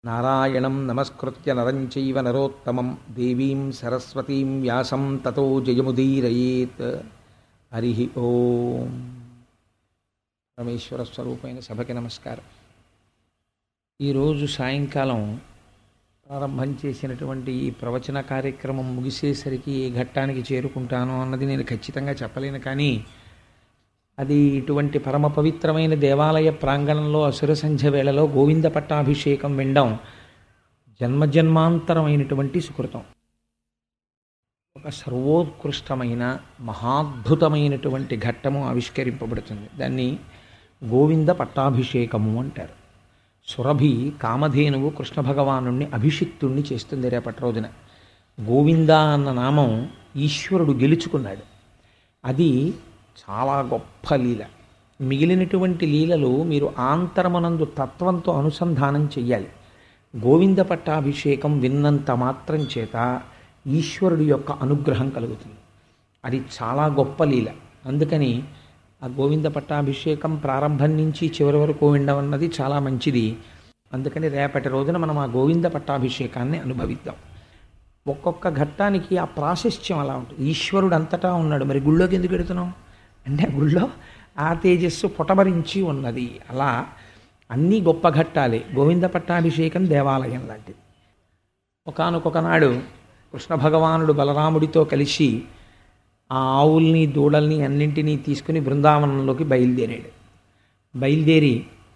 నారాయణం నమస్కృత్య నరం చైవ నరోత్తమం దేవీం సరస్వతీం వ్యాసం తతో జయముదీరయేత్ హరి ఓం పరమేశ్వర స్వరూపమైన సభకి నమస్కారం ఈరోజు సాయంకాలం ప్రారంభం చేసినటువంటి ఈ ప్రవచన కార్యక్రమం ముగిసేసరికి ఏ ఘట్టానికి చేరుకుంటానో అన్నది నేను ఖచ్చితంగా చెప్పలేను కానీ అది ఇటువంటి పరమ పవిత్రమైన దేవాలయ ప్రాంగణంలో అసుర సంధ్య వేళలో గోవింద పట్టాభిషేకం వినడం జన్మజన్మాంతరమైనటువంటి సుకృతం ఒక సర్వోత్కృష్టమైన మహాద్భుతమైనటువంటి ఘట్టము ఆవిష్కరింపబడుతుంది దాన్ని గోవింద పట్టాభిషేకము అంటారు సురభి కామధేనువు కృష్ణ భగవానుణ్ణి అభిషిక్తుణ్ణి చేస్తుంది రేపటి రోజున గోవింద అన్న నామం ఈశ్వరుడు గెలుచుకున్నాడు అది చాలా గొప్ప లీల మిగిలినటువంటి లీలలు మీరు ఆంతరమనందు తత్వంతో అనుసంధానం చెయ్యాలి గోవింద పట్టాభిషేకం విన్నంత మాత్రం చేత ఈశ్వరుడి యొక్క అనుగ్రహం కలుగుతుంది అది చాలా గొప్ప లీల అందుకని ఆ గోవింద పట్టాభిషేకం ప్రారంభం నుంచి చివరి వరకు వినడం అన్నది చాలా మంచిది అందుకని రేపటి రోజున మనం ఆ గోవింద పట్టాభిషేకాన్ని అనుభవిద్దాం ఒక్కొక్క ఘట్టానికి ఆ ప్రాశస్త్యం అలా ఉంటుంది ఈశ్వరుడు అంతటా ఉన్నాడు మరి గుళ్ళోకి ఎందుకు పెడుతున్నాం అంటే గుళ్ళో ఆ తేజస్సు పొటబరించి ఉన్నది అలా అన్నీ గొప్ప ఘట్టాలే గోవింద పట్టాభిషేకం దేవాలయం లాంటిది ఒకనొక నాడు కృష్ణ భగవానుడు బలరాముడితో కలిసి ఆ ఆవుల్ని దూడల్ని అన్నింటినీ తీసుకుని బృందావనంలోకి బయలుదేరాడు బయలుదేరి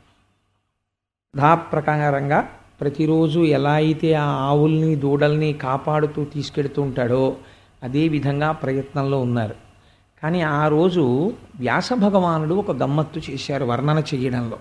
ప్రకారంగా ప్రతిరోజు ఎలా అయితే ఆ ఆవుల్ని దూడల్ని కాపాడుతూ తీసుకెడుతూ ఉంటాడో అదే విధంగా ప్రయత్నంలో ఉన్నారు కానీ ఆ రోజు వ్యాస భగవానుడు ఒక గమ్మత్తు చేశారు వర్ణన చేయడంలో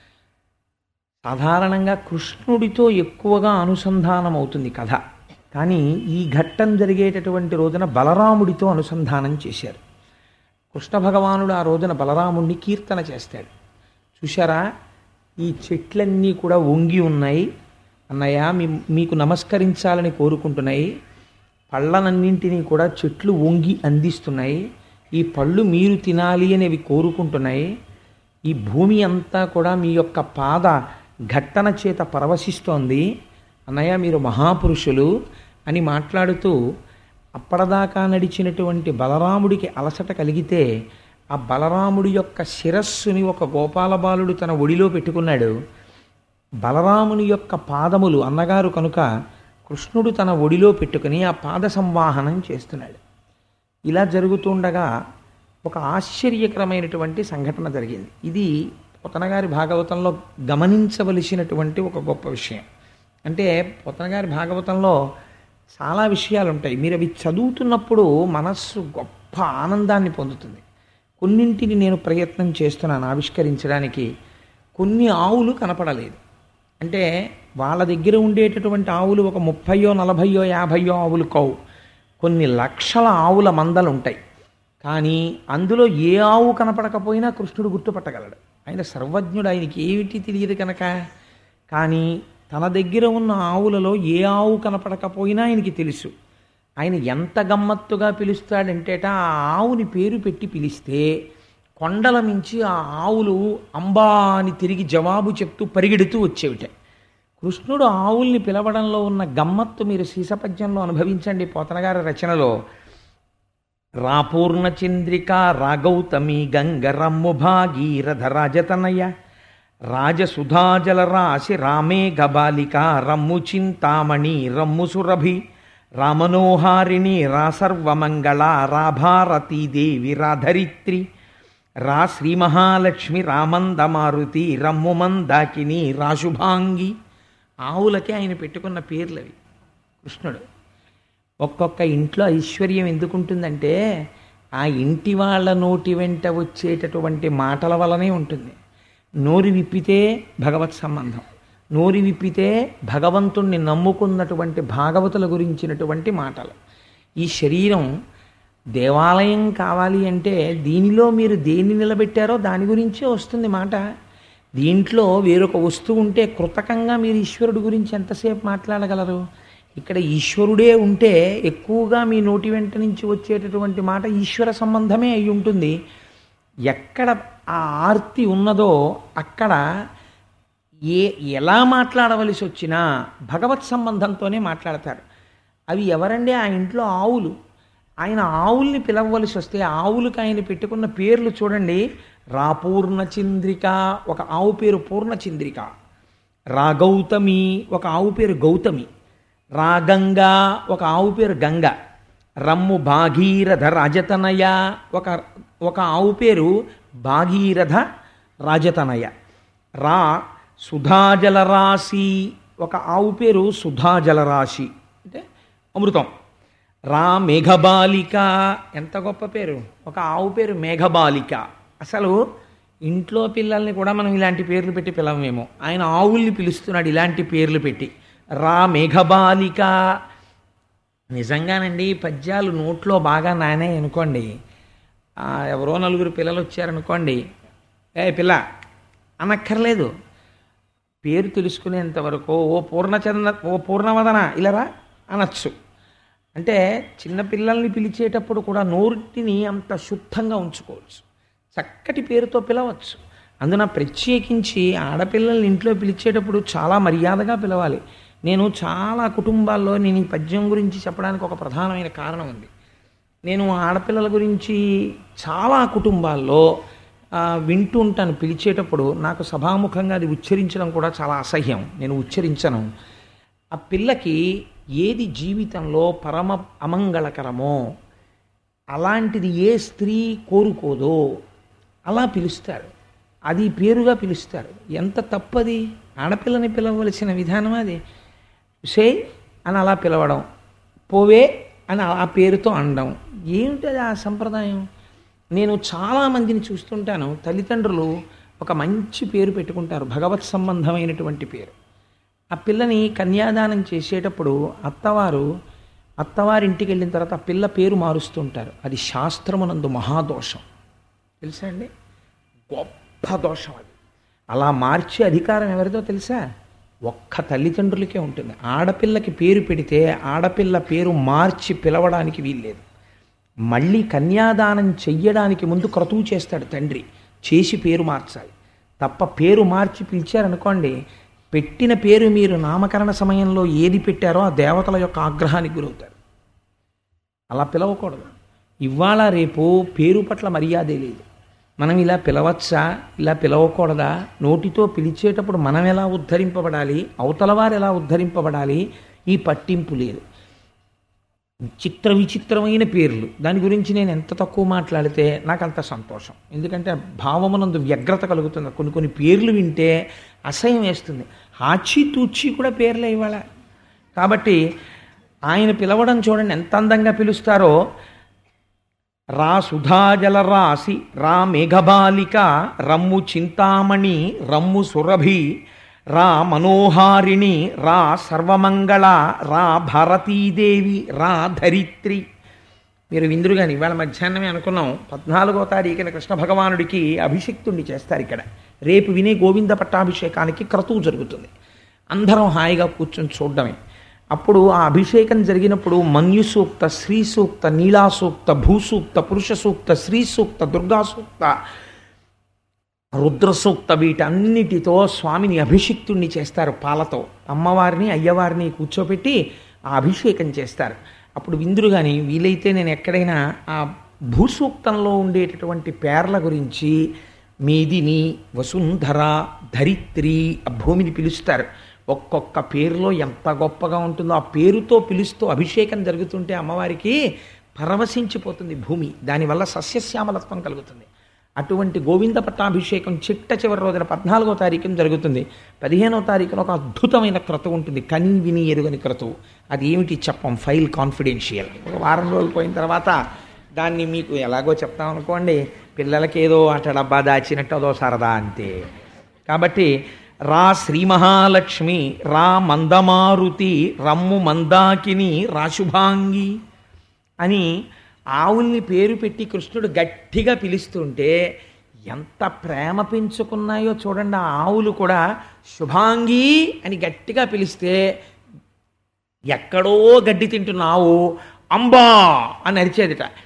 సాధారణంగా కృష్ణుడితో ఎక్కువగా అనుసంధానం అవుతుంది కథ కానీ ఈ ఘట్టం జరిగేటటువంటి రోజున బలరాముడితో అనుసంధానం చేశారు కృష్ణ భగవానుడు ఆ రోజున బలరాముడిని కీర్తన చేస్తాడు చూశారా ఈ చెట్లన్నీ కూడా వంగి ఉన్నాయి అన్నయ్య మీ మీకు నమస్కరించాలని కోరుకుంటున్నాయి పళ్ళనన్నింటినీ కూడా చెట్లు వంగి అందిస్తున్నాయి ఈ పళ్ళు మీరు తినాలి అనేవి కోరుకుంటున్నాయి ఈ భూమి అంతా కూడా మీ యొక్క పాద ఘట్టన చేత పరవశిస్తోంది అన్నయ్య మీరు మహాపురుషులు అని మాట్లాడుతూ అప్పటిదాకా నడిచినటువంటి బలరాముడికి అలసట కలిగితే ఆ బలరాముడి యొక్క శిరస్సుని ఒక గోపాలబాలుడు తన ఒడిలో పెట్టుకున్నాడు బలరాముని యొక్క పాదములు అన్నగారు కనుక కృష్ణుడు తన ఒడిలో పెట్టుకుని ఆ పాద సంవాహనం చేస్తున్నాడు ఇలా జరుగుతుండగా ఒక ఆశ్చర్యకరమైనటువంటి సంఘటన జరిగింది ఇది పొతనగారి భాగవతంలో గమనించవలసినటువంటి ఒక గొప్ప విషయం అంటే పొతనగారి భాగవతంలో చాలా విషయాలు ఉంటాయి మీరు అవి చదువుతున్నప్పుడు మనస్సు గొప్ప ఆనందాన్ని పొందుతుంది కొన్నింటిని నేను ప్రయత్నం చేస్తున్నాను ఆవిష్కరించడానికి కొన్ని ఆవులు కనపడలేదు అంటే వాళ్ళ దగ్గర ఉండేటటువంటి ఆవులు ఒక ముప్పయో నలభయో యాభయో ఆవులు కావు కొన్ని లక్షల ఆవుల మందలు ఉంటాయి కానీ అందులో ఏ ఆవు కనపడకపోయినా కృష్ణుడు గుర్తుపట్టగలడు ఆయన సర్వజ్ఞుడు ఆయనకి ఏమిటి తెలియదు కనుక కానీ తన దగ్గర ఉన్న ఆవులలో ఏ ఆవు కనపడకపోయినా ఆయనకి తెలుసు ఆయన ఎంత గమ్మత్తుగా పిలుస్తాడంటేట ఆ ఆవుని పేరు పెట్టి పిలిస్తే కొండల మించి ఆ ఆవులు అంబా అని తిరిగి జవాబు చెప్తూ పరిగెడుతూ వచ్చేవిట కృష్ణుడు ఆవుల్ని పిలవడంలో ఉన్న గమ్మత్తు మీరు శీసపద్యంలో అనుభవించండి పోతనగారి రచనలో రాపూర్ణ చంద్రిక రాగౌతమి గంగరమ్ము భాగీరథ రాజతనయ రాజసుధాజల రాశి రామే గబాలిక రమ్ము చింతామణి రమ్ము సురభి రామనోహారిణి రాసర్వమంగళ రాభారతీదేవి రాధరిత్రి రా శ్రీ మహాలక్ష్మి రామందమారుతి రమ్ము మందాకిని రాశుభాంగి ఆవులకి ఆయన పెట్టుకున్న పేర్లవి కృష్ణుడు ఒక్కొక్క ఇంట్లో ఐశ్వర్యం ఎందుకుంటుందంటే ఆ ఇంటి వాళ్ళ నోటి వెంట వచ్చేటటువంటి మాటల వలనే ఉంటుంది నోరు విప్పితే భగవత్ సంబంధం నోరు విప్పితే భగవంతుణ్ణి నమ్ముకున్నటువంటి భాగవతుల గురించినటువంటి మాటలు ఈ శరీరం దేవాలయం కావాలి అంటే దీనిలో మీరు దేన్ని నిలబెట్టారో దాని గురించే వస్తుంది మాట దీంట్లో వేరొక వస్తువు ఉంటే కృతకంగా మీరు ఈశ్వరుడు గురించి ఎంతసేపు మాట్లాడగలరు ఇక్కడ ఈశ్వరుడే ఉంటే ఎక్కువగా మీ నోటి వెంట నుంచి వచ్చేటటువంటి మాట ఈశ్వర సంబంధమే అయి ఉంటుంది ఎక్కడ ఆ ఆర్తి ఉన్నదో అక్కడ ఏ ఎలా మాట్లాడవలసి వచ్చినా భగవత్ సంబంధంతోనే మాట్లాడతారు అవి ఎవరండి ఆ ఇంట్లో ఆవులు ఆయన ఆవుల్ని పిలవవలసి వస్తే ఆవులకు ఆయన పెట్టుకున్న పేర్లు చూడండి రా పూర్ణ చంద్రిక ఒక ఆవు పేరు పూర్ణ చంద్రిక రా గౌతమి ఒక ఆవు పేరు గౌతమి రా గంగా ఒక ఆవు పేరు గంగ రమ్ము భాగీరథ రాజతనయ ఒక ఒక ఆవు పేరు భాగీరథ రాజతనయ రా సుధాజలరాశి ఒక ఆవు పేరు సుధాజలరాశి అంటే అమృతం రా మేఘబాలిక ఎంత గొప్ప పేరు ఒక ఆవు పేరు మేఘబాలిక అసలు ఇంట్లో పిల్లల్ని కూడా మనం ఇలాంటి పేర్లు పెట్టి పిలవమేమో ఆయన ఆవుల్ని పిలుస్తున్నాడు ఇలాంటి పేర్లు పెట్టి రా మేఘబాలిక నిజంగానండి పద్యాలు నోట్లో బాగా నానే అనుకోండి ఆ, ఎవరో నలుగురు పిల్లలు వచ్చారనుకోండి ఏ పిల్ల అనక్కర్లేదు పేరు తెలుసుకునేంత వరకు ఓ పూర్ణచంద్ర ఓ పూర్ణవదన ఇలారా అనొచ్చు అంటే చిన్నపిల్లల్ని పిలిచేటప్పుడు కూడా నోటిని అంత శుద్ధంగా ఉంచుకోవచ్చు చక్కటి పేరుతో పిలవచ్చు అందున ప్రత్యేకించి ఆడపిల్లల్ని ఇంట్లో పిలిచేటప్పుడు చాలా మర్యాదగా పిలవాలి నేను చాలా కుటుంబాల్లో నేను ఈ పద్యం గురించి చెప్పడానికి ఒక ప్రధానమైన కారణం ఉంది నేను ఆడపిల్లల గురించి చాలా కుటుంబాల్లో ఆ, వింటూ ఉంటాను పిలిచేటప్పుడు నాకు సభాముఖంగా అది ఉచ్చరించడం కూడా చాలా అసహ్యం నేను ఉచ్చరించను ఆ పిల్లకి ఏది జీవితంలో పరమ అమంగళకరమో అలాంటిది ఏ స్త్రీ కోరుకోదో అలా పిలుస్తారు అది పేరుగా పిలుస్తారు ఎంత తప్పది ఆడపిల్లని పిలవలసిన విధానం అది సే అని అలా పిలవడం పోవే అని ఆ పేరుతో అనడం ఏమిటది ఆ సంప్రదాయం నేను చాలామందిని చూస్తుంటాను తల్లిదండ్రులు ఒక మంచి పేరు పెట్టుకుంటారు భగవత్ సంబంధమైనటువంటి పేరు ఆ పిల్లని కన్యాదానం చేసేటప్పుడు అత్తవారు అత్తవారింటికి వెళ్ళిన తర్వాత ఆ పిల్ల పేరు మారుస్తుంటారు అది శాస్త్రమునందు మహాదోషం తెలుసా అండి గొప్ప దోషం అది అలా మార్చే అధికారం ఎవరిదో తెలుసా ఒక్క తల్లిదండ్రులకే ఉంటుంది ఆడపిల్లకి పేరు పెడితే ఆడపిల్ల పేరు మార్చి పిలవడానికి వీల్లేదు మళ్ళీ కన్యాదానం చెయ్యడానికి ముందు క్రతువు చేస్తాడు తండ్రి చేసి పేరు మార్చాలి తప్ప పేరు మార్చి పిలిచారనుకోండి పెట్టిన పేరు మీరు నామకరణ సమయంలో ఏది పెట్టారో ఆ దేవతల యొక్క ఆగ్రహానికి గురవుతారు అలా పిలవకూడదు ఇవాళ రేపు పేరు పట్ల మర్యాదే లేదు మనం ఇలా పిలవచ్చా ఇలా పిలవకూడదా నోటితో పిలిచేటప్పుడు మనం ఎలా ఉద్ధరింపబడాలి అవతల వారు ఎలా ఉద్ధరింపబడాలి ఈ పట్టింపు లేదు చిత్ర విచిత్రమైన పేర్లు దాని గురించి నేను ఎంత తక్కువ మాట్లాడితే నాకు అంత సంతోషం ఎందుకంటే భావమునందు వ్యగ్రత కలుగుతుంది కొన్ని కొన్ని పేర్లు వింటే అసహ్యం వేస్తుంది ఆచి తూచి కూడా పేర్లే ఇవాళ కాబట్టి ఆయన పిలవడం చూడండి ఎంత అందంగా పిలుస్తారో రా సుధాజల రాశి రా మేఘబాలిక రమ్ము చింతామణి రమ్ము సురభి రా మనోహారిణి రా సర్వమంగళ రా భారతీదేవి రా ధరిత్రి మీరు విందురు కానీ ఇవాళ మధ్యాహ్నమే అనుకున్నాం పద్నాలుగో తారీఖున కృష్ణ భగవానుడికి అభిషిక్తుణ్ణి చేస్తారు ఇక్కడ రేపు వినే గోవింద పట్టాభిషేకానికి క్రతువు జరుగుతుంది అందరం హాయిగా కూర్చొని చూడడమే అప్పుడు ఆ అభిషేకం జరిగినప్పుడు మన్యు సూక్త శ్రీ సూక్త నీలా సూక్త భూసూక్త పురుష సూక్త శ్రీ సూక్త దుర్గా సూక్త రుద్ర సూక్త వీటన్నిటితో స్వామిని అభిషిక్తుణ్ణి చేస్తారు పాలతో అమ్మవారిని అయ్యవారిని కూర్చోపెట్టి ఆ అభిషేకం చేస్తారు అప్పుడు విందురు కానీ వీలైతే నేను ఎక్కడైనా ఆ భూసూక్తంలో ఉండేటటువంటి పేర్ల గురించి మేదిని వసుంధర ధరిత్రి ఆ భూమిని పిలుస్తారు ఒక్కొక్క పేరులో ఎంత గొప్పగా ఉంటుందో ఆ పేరుతో పిలుస్తూ అభిషేకం జరుగుతుంటే అమ్మవారికి పరవశించిపోతుంది భూమి దానివల్ల సస్యశ్యామలత్వం కలుగుతుంది అటువంటి గోవింద పట్టాభిషేకం చిట్ట చివరి రోజున పద్నాలుగో తారీఖున జరుగుతుంది పదిహేనో తారీఖున ఒక అద్భుతమైన క్రతువు ఉంటుంది కని విని ఎరుగని క్రతువు అది ఏమిటి చెప్పం ఫైల్ కాన్ఫిడెన్షియల్ ఒక వారం రోజులు పోయిన తర్వాత దాన్ని మీకు ఎలాగో చెప్తాం అనుకోండి పిల్లలకి ఏదో అట డబ్బా దాచినట్టు అదో సరదా అంతే కాబట్టి రా శ్రీ మహాలక్ష్మి రా మందమారుతి రమ్ము మందాకిని రాశుభాంగి అని ఆవుల్ని పేరు పెట్టి కృష్ణుడు గట్టిగా పిలుస్తుంటే ఎంత ప్రేమ పెంచుకున్నాయో చూడండి ఆ ఆవులు కూడా శుభాంగి అని గట్టిగా పిలిస్తే ఎక్కడో గడ్డి తింటున్న ఆవు అంబా అని అరిచేదిట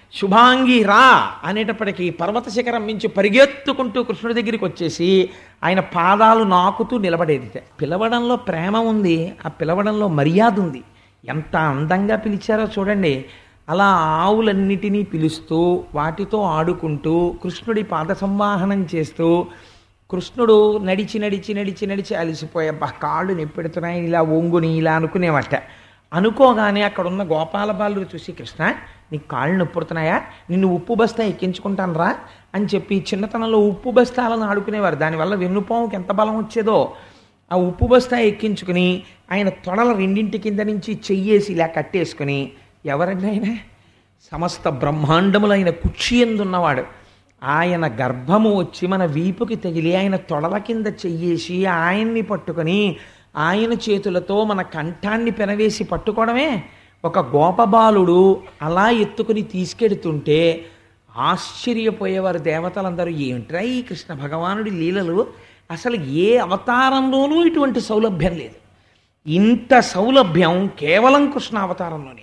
శుభాంగి రా అనేటప్పటికీ పర్వత శిఖరం మించి పరిగెత్తుకుంటూ కృష్ణుడి దగ్గరికి వచ్చేసి ఆయన పాదాలు నాకుతూ నిలబడేది పిలవడంలో ప్రేమ ఉంది ఆ పిలవడంలో మర్యాద ఉంది ఎంత అందంగా పిలిచారో చూడండి అలా ఆవులన్నిటినీ పిలుస్తూ వాటితో ఆడుకుంటూ కృష్ణుడి పాద సంవాహనం చేస్తూ కృష్ణుడు నడిచి నడిచి నడిచి నడిచి అలసిపోయే బా కాళ్ళు నొప్పెడుతున్నాయి ఇలా ఒంగుని ఇలా అనుకునేవట అనుకోగానే అక్కడ ఉన్న గోపాల బాలుడు చూసి కృష్ణ నీకు కాళ్ళు నొప్పుడుతున్నాయా నిన్ను ఉప్పు బస్తా ఎక్కించుకుంటాను రా అని చెప్పి చిన్నతనంలో ఉప్పు బస్తాలను ఆడుకునేవారు దానివల్ల వెన్నుపాముకి ఎంత బలం వచ్చేదో ఆ ఉప్పు బస్తా ఎక్కించుకుని ఆయన తొడల రెండింటి కింద నుంచి చెయ్యేసి ఇలా కట్టేసుకుని ఎవరండి ఆయన సమస్త బ్రహ్మాండములైన కుక్షి ఎందున్నవాడు ఆయన గర్భము వచ్చి మన వీపుకి తగిలి ఆయన తొడల కింద చెయ్యేసి ఆయన్ని పట్టుకొని ఆయన చేతులతో మన కంఠాన్ని పెనవేసి పట్టుకోవడమే ఒక గోపబాలుడు అలా ఎత్తుకుని తీసుకెడుతుంటే ఆశ్చర్యపోయేవారు దేవతలందరూ ఏమిట్రా ఈ కృష్ణ భగవానుడి లీలలు అసలు ఏ అవతారంలోనూ ఇటువంటి సౌలభ్యం లేదు ఇంత సౌలభ్యం కేవలం కృష్ణ అవతారంలోనే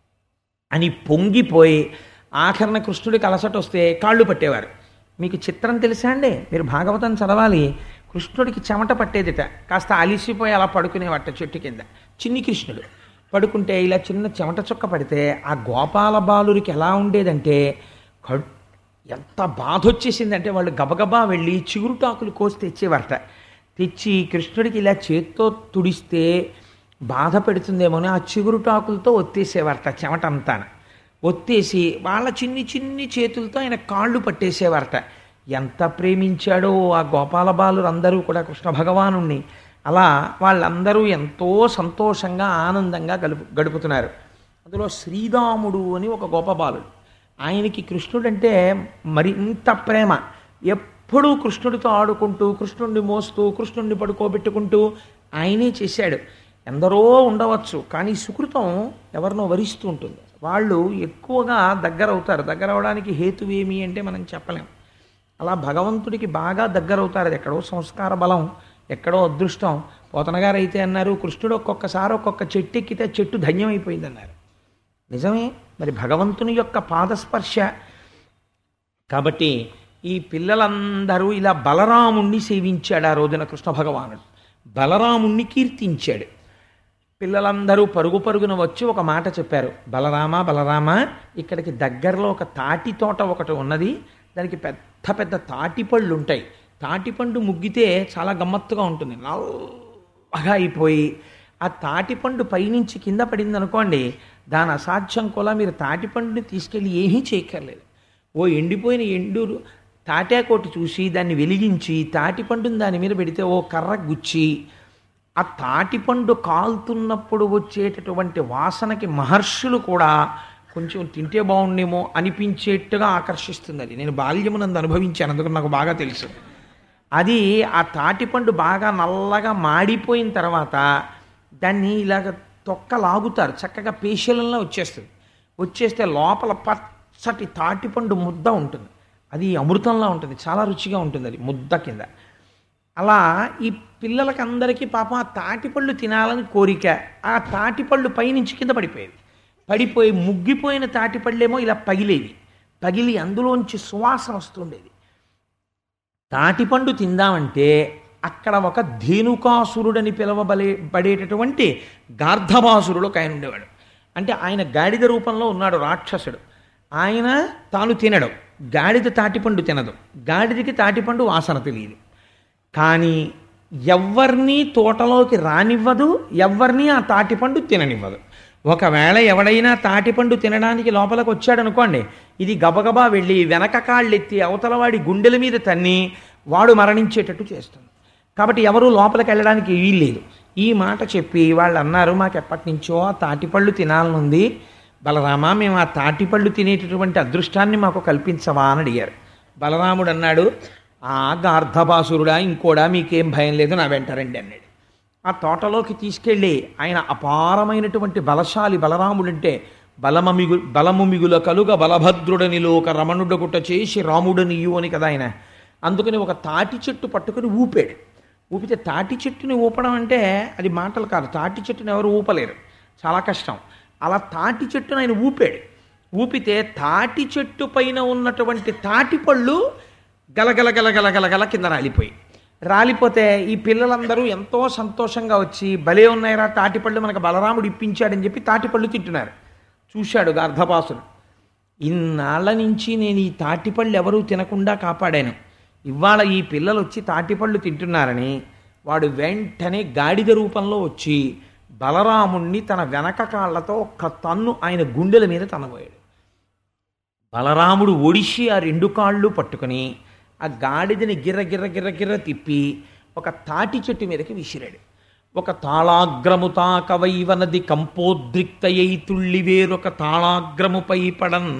అని పొంగిపోయి ఆఖరణ కృష్ణుడికి అలసట వస్తే కాళ్ళు పట్టేవారు మీకు చిత్రం తెలుసా అండి మీరు భాగవతం చదవాలి కృష్ణుడికి చెమట పట్టేదిట కాస్త అలిసిపోయి అలా పడుకునేవట చెట్టు కింద చిన్ని కృష్ణుడు పడుకుంటే ఇలా చిన్న చెమట చుక్క పడితే ఆ గోపాల బాలురికి ఎలా ఉండేదంటే కడు ఎంత బాధ వచ్చేసిందంటే వాళ్ళు గబగబా వెళ్ళి చిగురుటాకులు కోసి తెచ్చేవారట తెచ్చి కృష్ణుడికి ఇలా చేత్తో తుడిస్తే బాధ పెడుతుందేమో ఆ చిగురుటాకులతో ఒత్తేసేవారట చెమటంతా ఒత్తేసి వాళ్ళ చిన్ని చిన్ని చేతులతో ఆయన కాళ్ళు పట్టేసేవారట ఎంత ప్రేమించాడో ఆ గోపాల బాలురు అందరూ కూడా కృష్ణ భగవానుణ్ణి అలా వాళ్ళందరూ ఎంతో సంతోషంగా ఆనందంగా గడుపు గడుపుతున్నారు అందులో శ్రీరాముడు అని ఒక గోపబాలుడు ఆయనకి కృష్ణుడంటే మరింత ప్రేమ ఎప్పుడూ కృష్ణుడితో ఆడుకుంటూ కృష్ణుడిని మోస్తూ కృష్ణుడిని పడుకోబెట్టుకుంటూ ఆయనే చేశాడు ఎందరో ఉండవచ్చు కానీ సుకృతం ఎవరినో వరిస్తూ ఉంటుంది వాళ్ళు ఎక్కువగా దగ్గర అవుతారు దగ్గర అవడానికి హేతు ఏమి అంటే మనం చెప్పలేం అలా భగవంతుడికి బాగా దగ్గర అవుతారు అది ఎక్కడో సంస్కార బలం ఎక్కడో అదృష్టం పోతనగారు అయితే అన్నారు కృష్ణుడు ఒక్కొక్కసారి ఒక్కొక్క చెట్టు ఎక్కితే చెట్టు ధన్యమైపోయింది అన్నారు నిజమే మరి భగవంతుని యొక్క పాదస్పర్శ కాబట్టి ఈ పిల్లలందరూ ఇలా బలరాముణ్ణి సేవించాడు ఆ రోజున కృష్ణ భగవానుడు బలరాముణ్ణి కీర్తించాడు పిల్లలందరూ పరుగు పరుగున వచ్చి ఒక మాట చెప్పారు బలరామ బలరామ ఇక్కడికి దగ్గరలో ఒక తాటి తోట ఒకటి ఉన్నది దానికి పెద్ద పెద్ద తాటి పళ్ళు ఉంటాయి తాటిపండు ముగ్గితే చాలా గమ్మత్తుగా ఉంటుంది నల్లగా అయిపోయి ఆ తాటిపండు పైనుంచి కింద పడింది అనుకోండి దాని అసాధ్యం కూడా మీరు తాటిపండుని తీసుకెళ్ళి ఏమీ చేయక్కర్లేదు ఓ ఎండిపోయిన ఎండు తాటాకోటి చూసి దాన్ని వెలిగించి తాటిపండుని దాని మీద పెడితే ఓ కర్ర గుచ్చి ఆ తాటిపండు కాలుతున్నప్పుడు వచ్చేటటువంటి వాసనకి మహర్షులు కూడా కొంచెం తింటే బాగుండేమో అనిపించేట్టుగా ఆకర్షిస్తుంది అది నేను బాల్యమునందు అనుభవించాను అందుకని నాకు బాగా తెలుసు అది ఆ తాటిపండు బాగా నల్లగా మాడిపోయిన తర్వాత దాన్ని ఇలాగ తొక్క లాగుతారు చక్కగా పేషలంలో వచ్చేస్తుంది వచ్చేస్తే లోపల పచ్చటి తాటిపండు ముద్ద ఉంటుంది అది అమృతంలా ఉంటుంది చాలా రుచిగా ఉంటుంది అది ముద్ద కింద అలా ఈ పిల్లలకి అందరికీ పాపం ఆ తాటిపళ్ళు తినాలని కోరిక ఆ తాటిపళ్ళు పైనుంచి కింద పడిపోయేవి పడిపోయి ముగ్గిపోయిన తాటిపళ్ళేమో ఇలా పగిలేవి పగిలి అందులోంచి సువాసన వస్తుండేది తాటిపండు తిందామంటే అక్కడ ఒక ధేనుకాసురుడని పిలవబలే పడేటటువంటి గార్ధబాసురుడు ఒక ఆయన ఉండేవాడు అంటే ఆయన గాడిద రూపంలో ఉన్నాడు రాక్షసుడు ఆయన తాను తినడు గాడిద తాటిపండు తినదు గాడిదకి తాటిపండు వాసన తెలియదు కానీ ఎవరిని తోటలోకి రానివ్వదు ఎవరిని ఆ తాటిపండు తిననివ్వదు ఒకవేళ ఎవడైనా తాటిపండు తినడానికి లోపలికి వచ్చాడు అనుకోండి ఇది గబగబా వెళ్ళి వెనక కాళ్ళెత్తి అవతలవాడి గుండెల మీద తన్ని వాడు మరణించేటట్టు చేస్తుంది కాబట్టి ఎవరు లోపలికి వెళ్ళడానికి వీల్లేదు ఈ మాట చెప్పి వాళ్ళు అన్నారు మాకు ఎప్పటి నుంచో ఆ తాటిపళ్ళు తినాలనుంది బలరామ మేము ఆ తాటిపళ్ళు తినేటటువంటి అదృష్టాన్ని మాకు కల్పించవా అని అడిగారు బలరాముడు అన్నాడు ఆ గార్ధబాసురుడా ఇంకోడా మీకేం భయం లేదు నా వెంటరండి అన్నాడు ఆ తోటలోకి తీసుకెళ్ళి ఆయన అపారమైనటువంటి బలశాలి బలరాముడంటే బలమ మిగు బలము మిగుల కలుగ బలభద్రుడనిలో ఒక రమణుడగుట చేసి రాముడనియు అని కదా ఆయన అందుకని ఒక తాటి చెట్టు పట్టుకుని ఊపాడు ఊపితే తాటి చెట్టుని ఊపడం అంటే అది మాటలు కాదు తాటి చెట్టుని ఎవరు ఊపలేరు చాలా కష్టం అలా తాటి చెట్టును ఆయన ఊపాడు ఊపితే తాటి చెట్టు పైన ఉన్నటువంటి తాటి పళ్ళు గలగల గలగల గలగల కింద రాలిపోయి రాలిపోతే ఈ పిల్లలందరూ ఎంతో సంతోషంగా వచ్చి భలే ఉన్నాయిరా తాటిపళ్ళు మనకు బలరాముడు ఇప్పించాడని చెప్పి తాటిపళ్ళు తింటున్నారు చూశాడు గర్భపాసుడు ఇన్నాళ్ళ నుంచి నేను ఈ తాటిపళ్ళు ఎవరూ తినకుండా కాపాడాను ఇవాళ ఈ పిల్లలు వచ్చి తాటిపళ్ళు తింటున్నారని వాడు వెంటనే గాడిద రూపంలో వచ్చి బలరాముణ్ణి తన వెనక కాళ్ళతో ఒక్క తన్ను ఆయన గుండెల మీద తనబోయాడు బలరాముడు ఒడిసి ఆ రెండు కాళ్ళు పట్టుకుని ఆ గాడిదని గిర్ర గిర్ర గిర్ర గిర్ర తిప్పి ఒక తాటి చెట్టు మీదకి విసిరాడు ఒక తాళాగ్రము తాకవైవనది కంపోద్రిక్తయై తుళ్ళి వేరొక తాళాగ్రముపై పడన్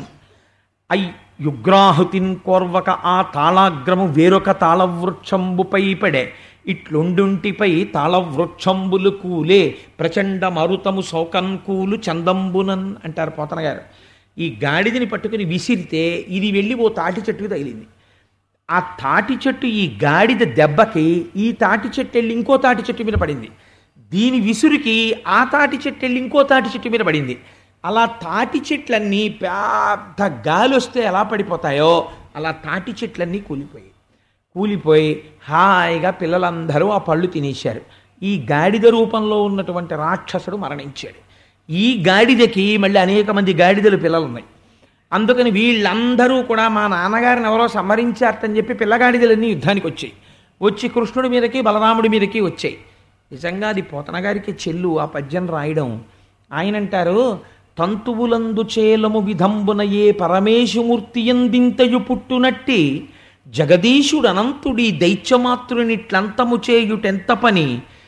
ఐ యుగ్రాహుతిన్ కోర్వక ఆ తాళాగ్రము వేరొక తాళవృక్షంబుపై పడే ఇట్లుండుంటిపై తాళవృక్షంబులు కూలే ప్రచండ మరుతము శోకన్కూలు చందంబునన్ అంటారు పోతన గారు ఈ గాడిదని పట్టుకుని విసిరితే ఇది వెళ్ళి ఓ తాటి చెట్టుకు తగిలింది ఆ తాటి చెట్టు ఈ గాడిద దెబ్బకి ఈ తాటి చెట్టు వెళ్ళి ఇంకో తాటి చెట్టు మీద పడింది దీని విసురుకి ఆ తాటి చెట్టు వెళ్ళి ఇంకో తాటి చెట్టు మీద పడింది అలా తాటి చెట్లన్నీ పెద్ద గాలి వస్తే ఎలా పడిపోతాయో అలా తాటి చెట్లన్నీ కూలిపోయాయి కూలిపోయి హాయిగా పిల్లలందరూ ఆ పళ్ళు తినేశారు ఈ గాడిద రూపంలో ఉన్నటువంటి రాక్షసుడు మరణించాడు ఈ గాడిదకి మళ్ళీ అనేక మంది గాడిదలు పిల్లలు ఉన్నాయి అందుకని వీళ్ళందరూ కూడా మా నాన్నగారిని ఎవరో సంహరించారటని చెప్పి పిల్లగాడిదలన్నీ యుద్ధానికి వచ్చాయి వచ్చి కృష్ణుడి మీదకి బలరాముడి మీదకి వచ్చాయి నిజంగా అది పోతన గారికి చెల్లు ఆ పద్యం రాయడం ఆయన అంటారు తంతువులందు చేలము విధంబున ఏ పరమేశుమూర్తి ఎందింతయు పుట్టునట్టి జగదీశుడు అనంతుడి దైత్యమాతృనిట్లంతము చేయుటెంత పని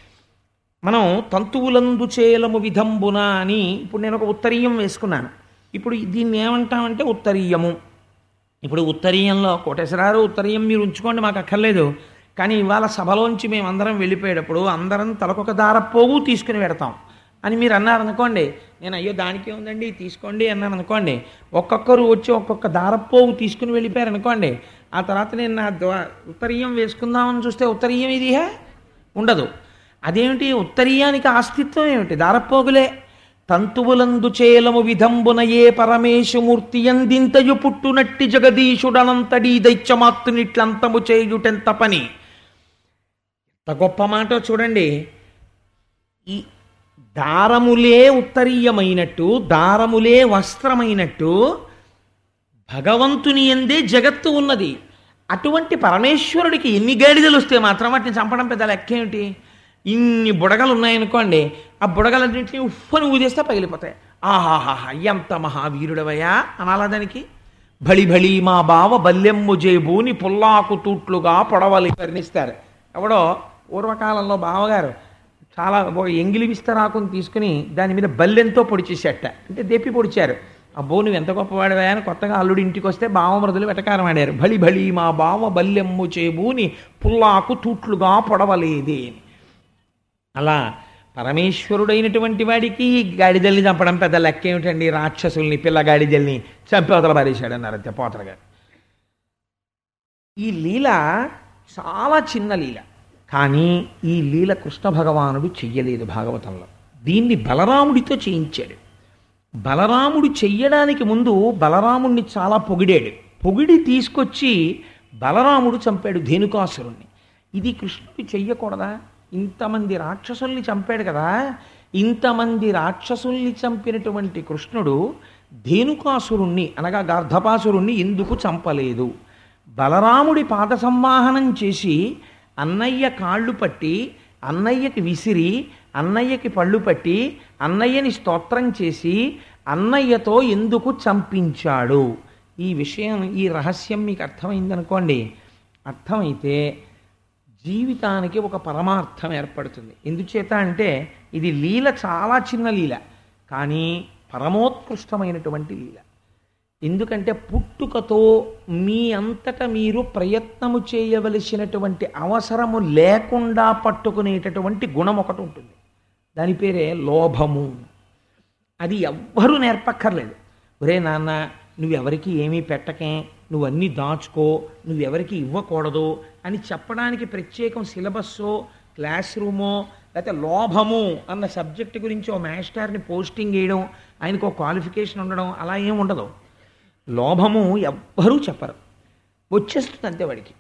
మనం తంతువులందు చేలము విధంబున అని ఇప్పుడు నేను ఒక ఉత్తరీయం వేసుకున్నాను ఇప్పుడు దీన్ని ఏమంటామంటే ఉత్తరీయము ఇప్పుడు ఉత్తరీయంలో కోటేశ్వరారు ఉత్తరీయం మీరు ఉంచుకోండి మాకు అక్కర్లేదు కానీ ఇవాళ సభలోంచి మేము అందరం వెళ్ళిపోయేటప్పుడు అందరం తలకొక దారపోగు తీసుకుని పెడతాం అని మీరు అన్నారు అనుకోండి నేను అయ్యో దానికే ఉందండి తీసుకోండి అన్నాను అనుకోండి ఒక్కొక్కరు వచ్చి ఒక్కొక్క దారపోగు తీసుకుని వెళ్ళిపోయారు అనుకోండి ఆ తర్వాత నేను నా ద్వా- ఉత్తరీయం వేసుకుందామని చూస్తే ఉత్తరీయం ఇది ఉండదు అదేమిటి ఉత్తరీయానికి ఆస్తిత్వం ఏమిటి దారపోగులే తంతువులందు చేలము విధంబున ఏ పరమేశుమూర్తి ఎందింతయు పుట్టునట్టి జగదీశుడనంతడీ దైత్యమాత్తునిట్లంతము చేయుటెంత పని ఎంత గొప్ప మాట చూడండి ఈ దారములే ఉత్తరీయమైనట్టు దారములే వస్త్రమైనట్టు భగవంతుని ఎందే జగత్తు ఉన్నది అటువంటి పరమేశ్వరుడికి ఎన్ని గాడిదలు వస్తే మాత్రం వాటిని చంపడం పెద్ద లెక్క ఏమిటి ఇన్ని బుడగలు ఉన్నాయనుకోండి ఆ బుడగలన్నింటినీ ఉఫ్ఫని ఊదేస్తే పగిలిపోతాయి ఆహాహా ఎంత మహావీరుడవయ్యా అనాలా దానికి బలి బలి మా బావ బల్లెమ్ము జేబూని పుల్లాకు తూట్లుగా పొడవలి వర్ణిస్తారు ఎవడో పూర్వకాలంలో బావగారు చాలా ఓ ఎంగిలి విస్తరాకుని తీసుకుని దాని మీద బల్లెంతో పొడిచేసేట అంటే దెప్పి పొడిచారు అబ్బో నువ్వు ఎంత గొప్పవాడివా అని కొత్తగా అల్లుడి ఇంటికి వస్తే బావమృదులు వెటకారం ఆడారు బలి బలి మా బావ బల్లెమ్ము చేబూని పుల్లాకు తూట్లుగా పొడవలేదే అని అలా పరమేశ్వరుడైనటువంటి వాడికి ఈ గాడిదల్ని చంపడం పెద్ద లెక్క ఏమిటండి రాక్షసుల్ని పిల్ల గాడిదల్ని చంపి అవతల పారేశాడు అన్నారు అంతే పోతల గారు ఈ లీల చాలా చిన్న లీల కానీ ఈ లీల కృష్ణ భగవానుడు చెయ్యలేదు భాగవతంలో దీన్ని బలరాముడితో చేయించాడు బలరాముడు చెయ్యడానికి ముందు బలరాముడిని చాలా పొగిడాడు పొగిడి తీసుకొచ్చి బలరాముడు చంపాడు ధేనుకాసురుణ్ణి ఇది కృష్ణుడు చెయ్యకూడదా ఇంతమంది రాక్షసుల్ని చంపాడు కదా ఇంతమంది రాక్షసుల్ని చంపినటువంటి కృష్ణుడు ధేనుకాసురుణ్ణి అనగా గార్ధపాసురుణ్ణి ఎందుకు చంపలేదు బలరాముడి పాద సంవాహనం చేసి అన్నయ్య కాళ్ళు పట్టి అన్నయ్యకి విసిరి అన్నయ్యకి పళ్ళు పట్టి అన్నయ్యని స్తోత్రం చేసి అన్నయ్యతో ఎందుకు చంపించాడు ఈ విషయం ఈ రహస్యం మీకు అర్థమైందనుకోండి అర్థమైతే జీవితానికి ఒక పరమార్థం ఏర్పడుతుంది ఎందుచేత అంటే ఇది లీల చాలా చిన్న లీల కానీ పరమోత్కృష్టమైనటువంటి లీల ఎందుకంటే పుట్టుకతో మీ అంతట మీరు ప్రయత్నము చేయవలసినటువంటి అవసరము లేకుండా పట్టుకునేటటువంటి గుణం ఒకటి ఉంటుంది దాని పేరే లోభము అది ఎవ్వరూ నేర్పక్కర్లేదు ఒరే నాన్న నువ్వెవరికి ఏమీ పెట్టకే నువ్వన్నీ దాచుకో నువ్వెవరికి ఇవ్వకూడదు అని చెప్పడానికి ప్రత్యేకం సిలబస్సో క్లాస్ రూమో లేకపోతే లోభము అన్న సబ్జెక్ట్ గురించి ఓ మాస్టర్ని పోస్టింగ్ చేయడం ఆయనకు ఒక క్వాలిఫికేషన్ ఉండడం అలా ఏం ఉండదు లోభము ఎవ్వరూ చెప్పరు వచ్చేస్తుంది అంతే వాడికి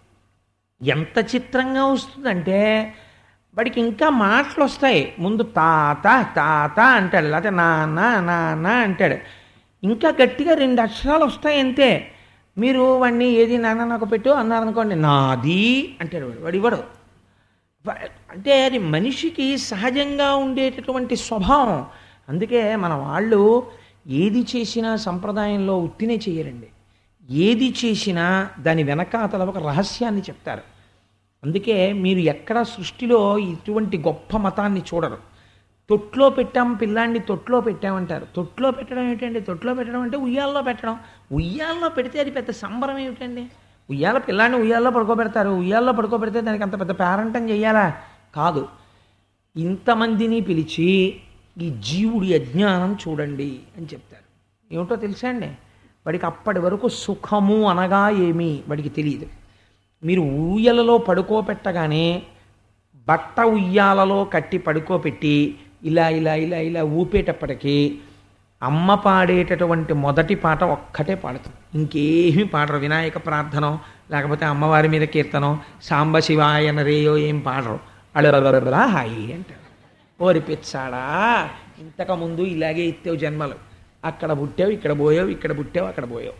ఎంత చిత్రంగా వస్తుందంటే వాడికి ఇంకా మాటలు వస్తాయి ముందు తాత తాత అంటాడు లేకపోతే నాన్న నాన్న అంటాడు ఇంకా గట్టిగా రెండు అక్షరాలు వస్తాయి అంతే మీరు వాడిని ఏది నాన్న నాకు పెట్టు అన్నారనుకోండి నాది అంటాడు వాడు వాడు ఇవ్వడు వా- అంటే అది మనిషికి సహజంగా ఉండేటటువంటి స్వభావం అందుకే మన వాళ్ళు ఏది చేసినా సంప్రదాయంలో ఉత్తినే చేయరండి ఏది చేసినా దాని వెనకాతల ఒక రహస్యాన్ని చెప్తారు అందుకే మీరు ఎక్కడ సృష్టిలో ఇటువంటి గొప్ప మతాన్ని చూడరు తొట్లో పెట్టాం పిల్లాన్ని తొట్లో పెట్టామంటారు తొట్లో పెట్టడం ఏమిటండి తొట్లో పెట్టడం అంటే ఉయ్యాల్లో పెట్టడం ఉయ్యాల్లో పెడితే అది పెద్ద సంబరం ఏమిటండి ఉయ్యాల పిల్లాన్ని ఉయ్యాల్లో పడుకోబెడతారు ఉయ్యాల్లో పడుకోబెడితే దానికి అంత పెద్ద పేరంటం చెయ్యాలా కాదు ఇంతమందిని పిలిచి ఈ జీవుడి అజ్ఞానం చూడండి అని చెప్తారు ఏమిటో తెలుసా అండి వాడికి అప్పటి వరకు సుఖము అనగా ఏమి వాడికి తెలియదు మీరు ఊయలలో పడుకోపెట్టగానే బట్ట ఉయ్యాలలో కట్టి పడుకోపెట్టి ఇలా ఇలా ఇలా ఇలా ఊపేటప్పటికీ అమ్మ పాడేటటువంటి మొదటి పాట ఒక్కటే పాడుతుంది ఇంకేమీ పాడరు వినాయక ప్రార్థన లేకపోతే అమ్మవారి మీద కీర్తనం సాంబ శివాయన రేయో ఏం పాడరు అడరలా హాయి అంటారు ఓరి పిచ్చాడా ఇంతకుముందు ఇలాగే ఇచ్చావు జన్మలు అక్కడ పుట్టావు ఇక్కడ పోయావు ఇక్కడ పుట్టావు అక్కడ పోయావు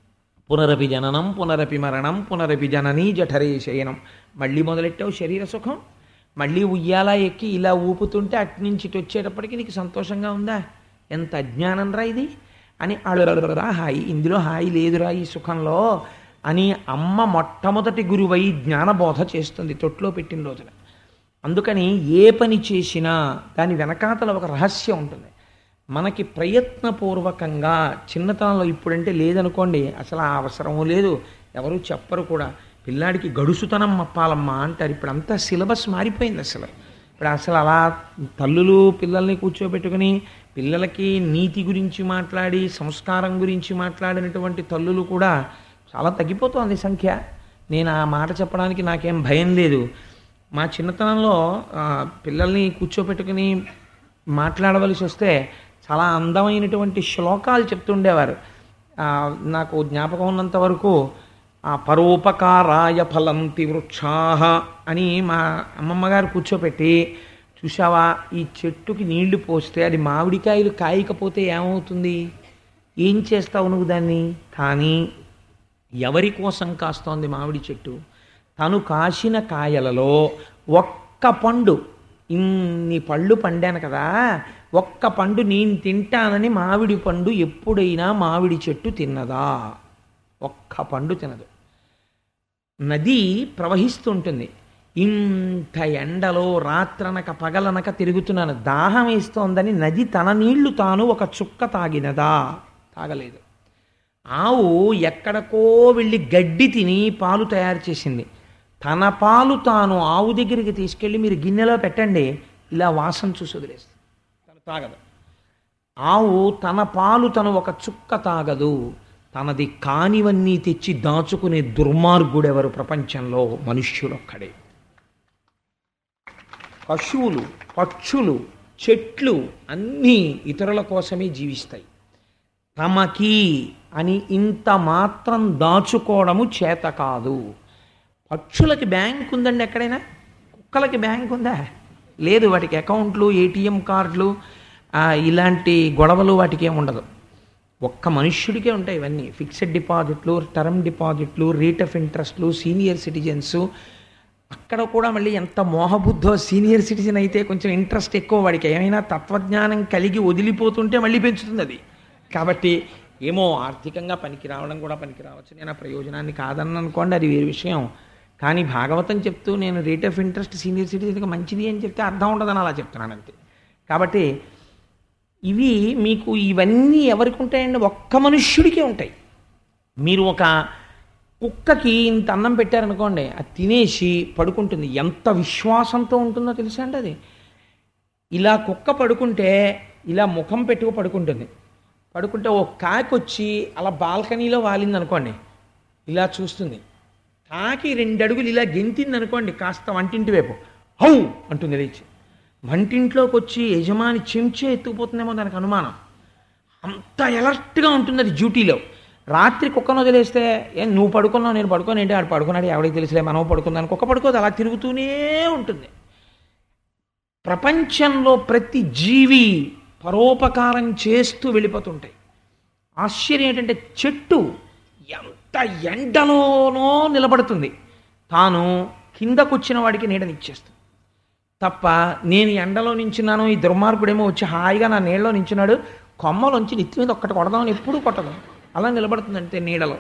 పునరపి జననం పునరపి మరణం పునరపి జననీ జఠరే శయనం మళ్ళీ మొదలెట్టావు శరీర సుఖం మళ్ళీ ఉయ్యాల ఎక్కి ఇలా ఊపుతుంటే అట్నుంచి ఇటు వచ్చేటప్పటికి నీకు సంతోషంగా ఉందా ఎంత అజ్ఞానం రా ఇది అని అడురా హాయి ఇందులో హాయి లేదురా ఈ సుఖంలో అని అమ్మ మొట్టమొదటి గురువై జ్ఞానబోధ చేస్తుంది తొట్లో పెట్టిన రోజున అందుకని ఏ పని చేసినా దాని వెనకాతల ఒక రహస్యం ఉంటుంది మనకి ప్రయత్నపూర్వకంగా చిన్నతనంలో ఇప్పుడంటే లేదనుకోండి అసలు ఆ అవసరము లేదు ఎవరు చెప్పరు కూడా పిల్లాడికి గడుసుతనం మప్పాలమ్మా అంటారు ఇప్పుడు అంతా సిలబస్ మారిపోయింది అసలు ఇప్పుడు అసలు అలా తల్లులు పిల్లల్ని కూర్చోబెట్టుకుని పిల్లలకి నీతి గురించి మాట్లాడి సంస్కారం గురించి మాట్లాడినటువంటి తల్లులు కూడా చాలా తగ్గిపోతోంది సంఖ్య నేను ఆ మాట చెప్పడానికి నాకేం భయం లేదు మా చిన్నతనంలో ఆ, పిల్లల్ని కూర్చోపెట్టుకుని మాట్లాడవలసి వస్తే చాలా అందమైనటువంటి శ్లోకాలు చెప్తుండేవారు ఆ, నాకు జ్ఞాపకం ఉన్నంత వరకు ఆ పరోపకారాయ ఫలంతి వృక్షాహ అని మా అమ్మమ్మ గారు కూర్చోపెట్టి చూసావా ఈ చెట్టుకి నీళ్లు పోస్తే అది మామిడికాయలు కాయకపోతే ఏమవుతుంది ఏం చేస్తావు నువ్వు దాన్ని కానీ ఎవరి కోసం కాస్తోంది మామిడి చెట్టు తను కాసిన కాయలలో ఒక్క పండు ఇన్ని పళ్ళు పండాను కదా ఒక్క పండు నేను తింటానని మామిడి పండు ఎప్పుడైనా మామిడి చెట్టు తిన్నదా ఒక్క పండు తినదు నది ప్రవహిస్తుంటుంది ఇంత ఎండలో రాత్రనక పగలనక తిరుగుతున్నాను దాహం వేస్తోందని నది తన నీళ్లు తాను ఒక చుక్క తాగినదా తాగలేదు ఆవు ఎక్కడికో వెళ్ళి గడ్డి తిని పాలు తయారు చేసింది తన పాలు తాను ఆవు దగ్గరికి తీసుకెళ్ళి మీరు గిన్నెలో పెట్టండి ఇలా వాసన చూసి వదిలేస్తుంది తను తాగదు ఆవు తన పాలు తను ఒక చుక్క తాగదు తనది కానివన్నీ తెచ్చి దాచుకునే దుర్మార్గుడెవరు ప్రపంచంలో మనుష్యులొక్కడే పశువులు పక్షులు చెట్లు అన్నీ ఇతరుల కోసమే జీవిస్తాయి తమకి అని ఇంత మాత్రం దాచుకోవడము చేత కాదు పక్షులకి బ్యాంక్ ఉందండి ఎక్కడైనా కుక్కలకి బ్యాంక్ ఉందా లేదు వాటికి అకౌంట్లు ఏటీఎం కార్డులు ఆ, ఇలాంటి గొడవలు వాటికి ఏమి ఉండదు ఒక్క మనుష్యుడికే ఉంటాయి ఇవన్నీ ఫిక్స్డ్ డిపాజిట్లు టర్మ్ డిపాజిట్లు రేట్ ఆఫ్ ఇంట్రెస్ట్లు సీనియర్ సిటిజన్స్ అక్కడ కూడా మళ్ళీ ఎంత మోహబుద్ధో సీనియర్ సిటిజన్ అయితే కొంచెం ఇంట్రెస్ట్ ఎక్కువ వాడికి ఏమైనా తత్వజ్ఞానం కలిగి వదిలిపోతుంటే మళ్ళీ పెంచుతుంది అది కాబట్టి ఏమో ఆర్థికంగా పనికి రావడం కూడా పనికి రావచ్చు నేను ఆ ప్రయోజనాన్ని కాదని అనుకోండి అది వేరే విషయం కానీ భాగవతం చెప్తూ నేను రేట్ ఆఫ్ ఇంట్రెస్ట్ సీనియర్ సిటిజన్కి మంచిది అని చెప్తే అర్థం ఉండదని అలా చెప్తున్నాను అంతే కాబట్టి ఇవి మీకు ఇవన్నీ ఎవరికి ఉంటాయండి ఒక్క మనుష్యుడికే ఉంటాయి మీరు ఒక కుక్కకి ఇంత అన్నం పెట్టారనుకోండి అది తినేసి పడుకుంటుంది ఎంత విశ్వాసంతో ఉంటుందో తెలుసా అండి అది ఇలా కుక్క పడుకుంటే ఇలా ముఖం పెట్టుకు పడుకుంటుంది పడుకుంటే ఓ కాకి వచ్చి అలా బాల్కనీలో వాలింది అనుకోండి ఇలా చూస్తుంది కాకి రెండు అడుగులు ఇలా గెంతింది అనుకోండి కాస్త వంటింటి వైపు హౌ అంటుంది లేచి వంటింట్లోకి వచ్చి యజమాని చెంచే ఎత్తుకుపోతుందేమో దానికి అనుమానం అంత ఎలర్ట్గా ఉంటుంది అది డ్యూటీలో రాత్రి కుక్కను వదిలేస్తే ఏం నువ్వు పడుకున్నావు నేను పడుకోను ఏంటి ఆడు పడుకున్నాడు ఎవరికి తెలుసులే మనం పడుకుందాను కుక్క పడుకోదు అలా తిరుగుతూనే ఉంటుంది ప్రపంచంలో ప్రతి జీవి పరోపకారం చేస్తూ వెళ్ళిపోతుంటాయి ఆశ్చర్యం ఏంటంటే చెట్టు ఎంత ఎండలోనో నిలబడుతుంది తాను కిందకొచ్చిన వాడికి నీడనిచ్చేస్తుంది తప్ప నేను ఎండలో నించున్నాను ఈ దుర్మార్గుడేమో వచ్చి హాయిగా నా నీళ్ళలో నించున్నాడు కొమ్మలోంచి నెత్తి మీద ఒక్కటి కొడదామని ఎప్పుడూ కొట్టదు అలా నిలబడుతుందంటే నీడలో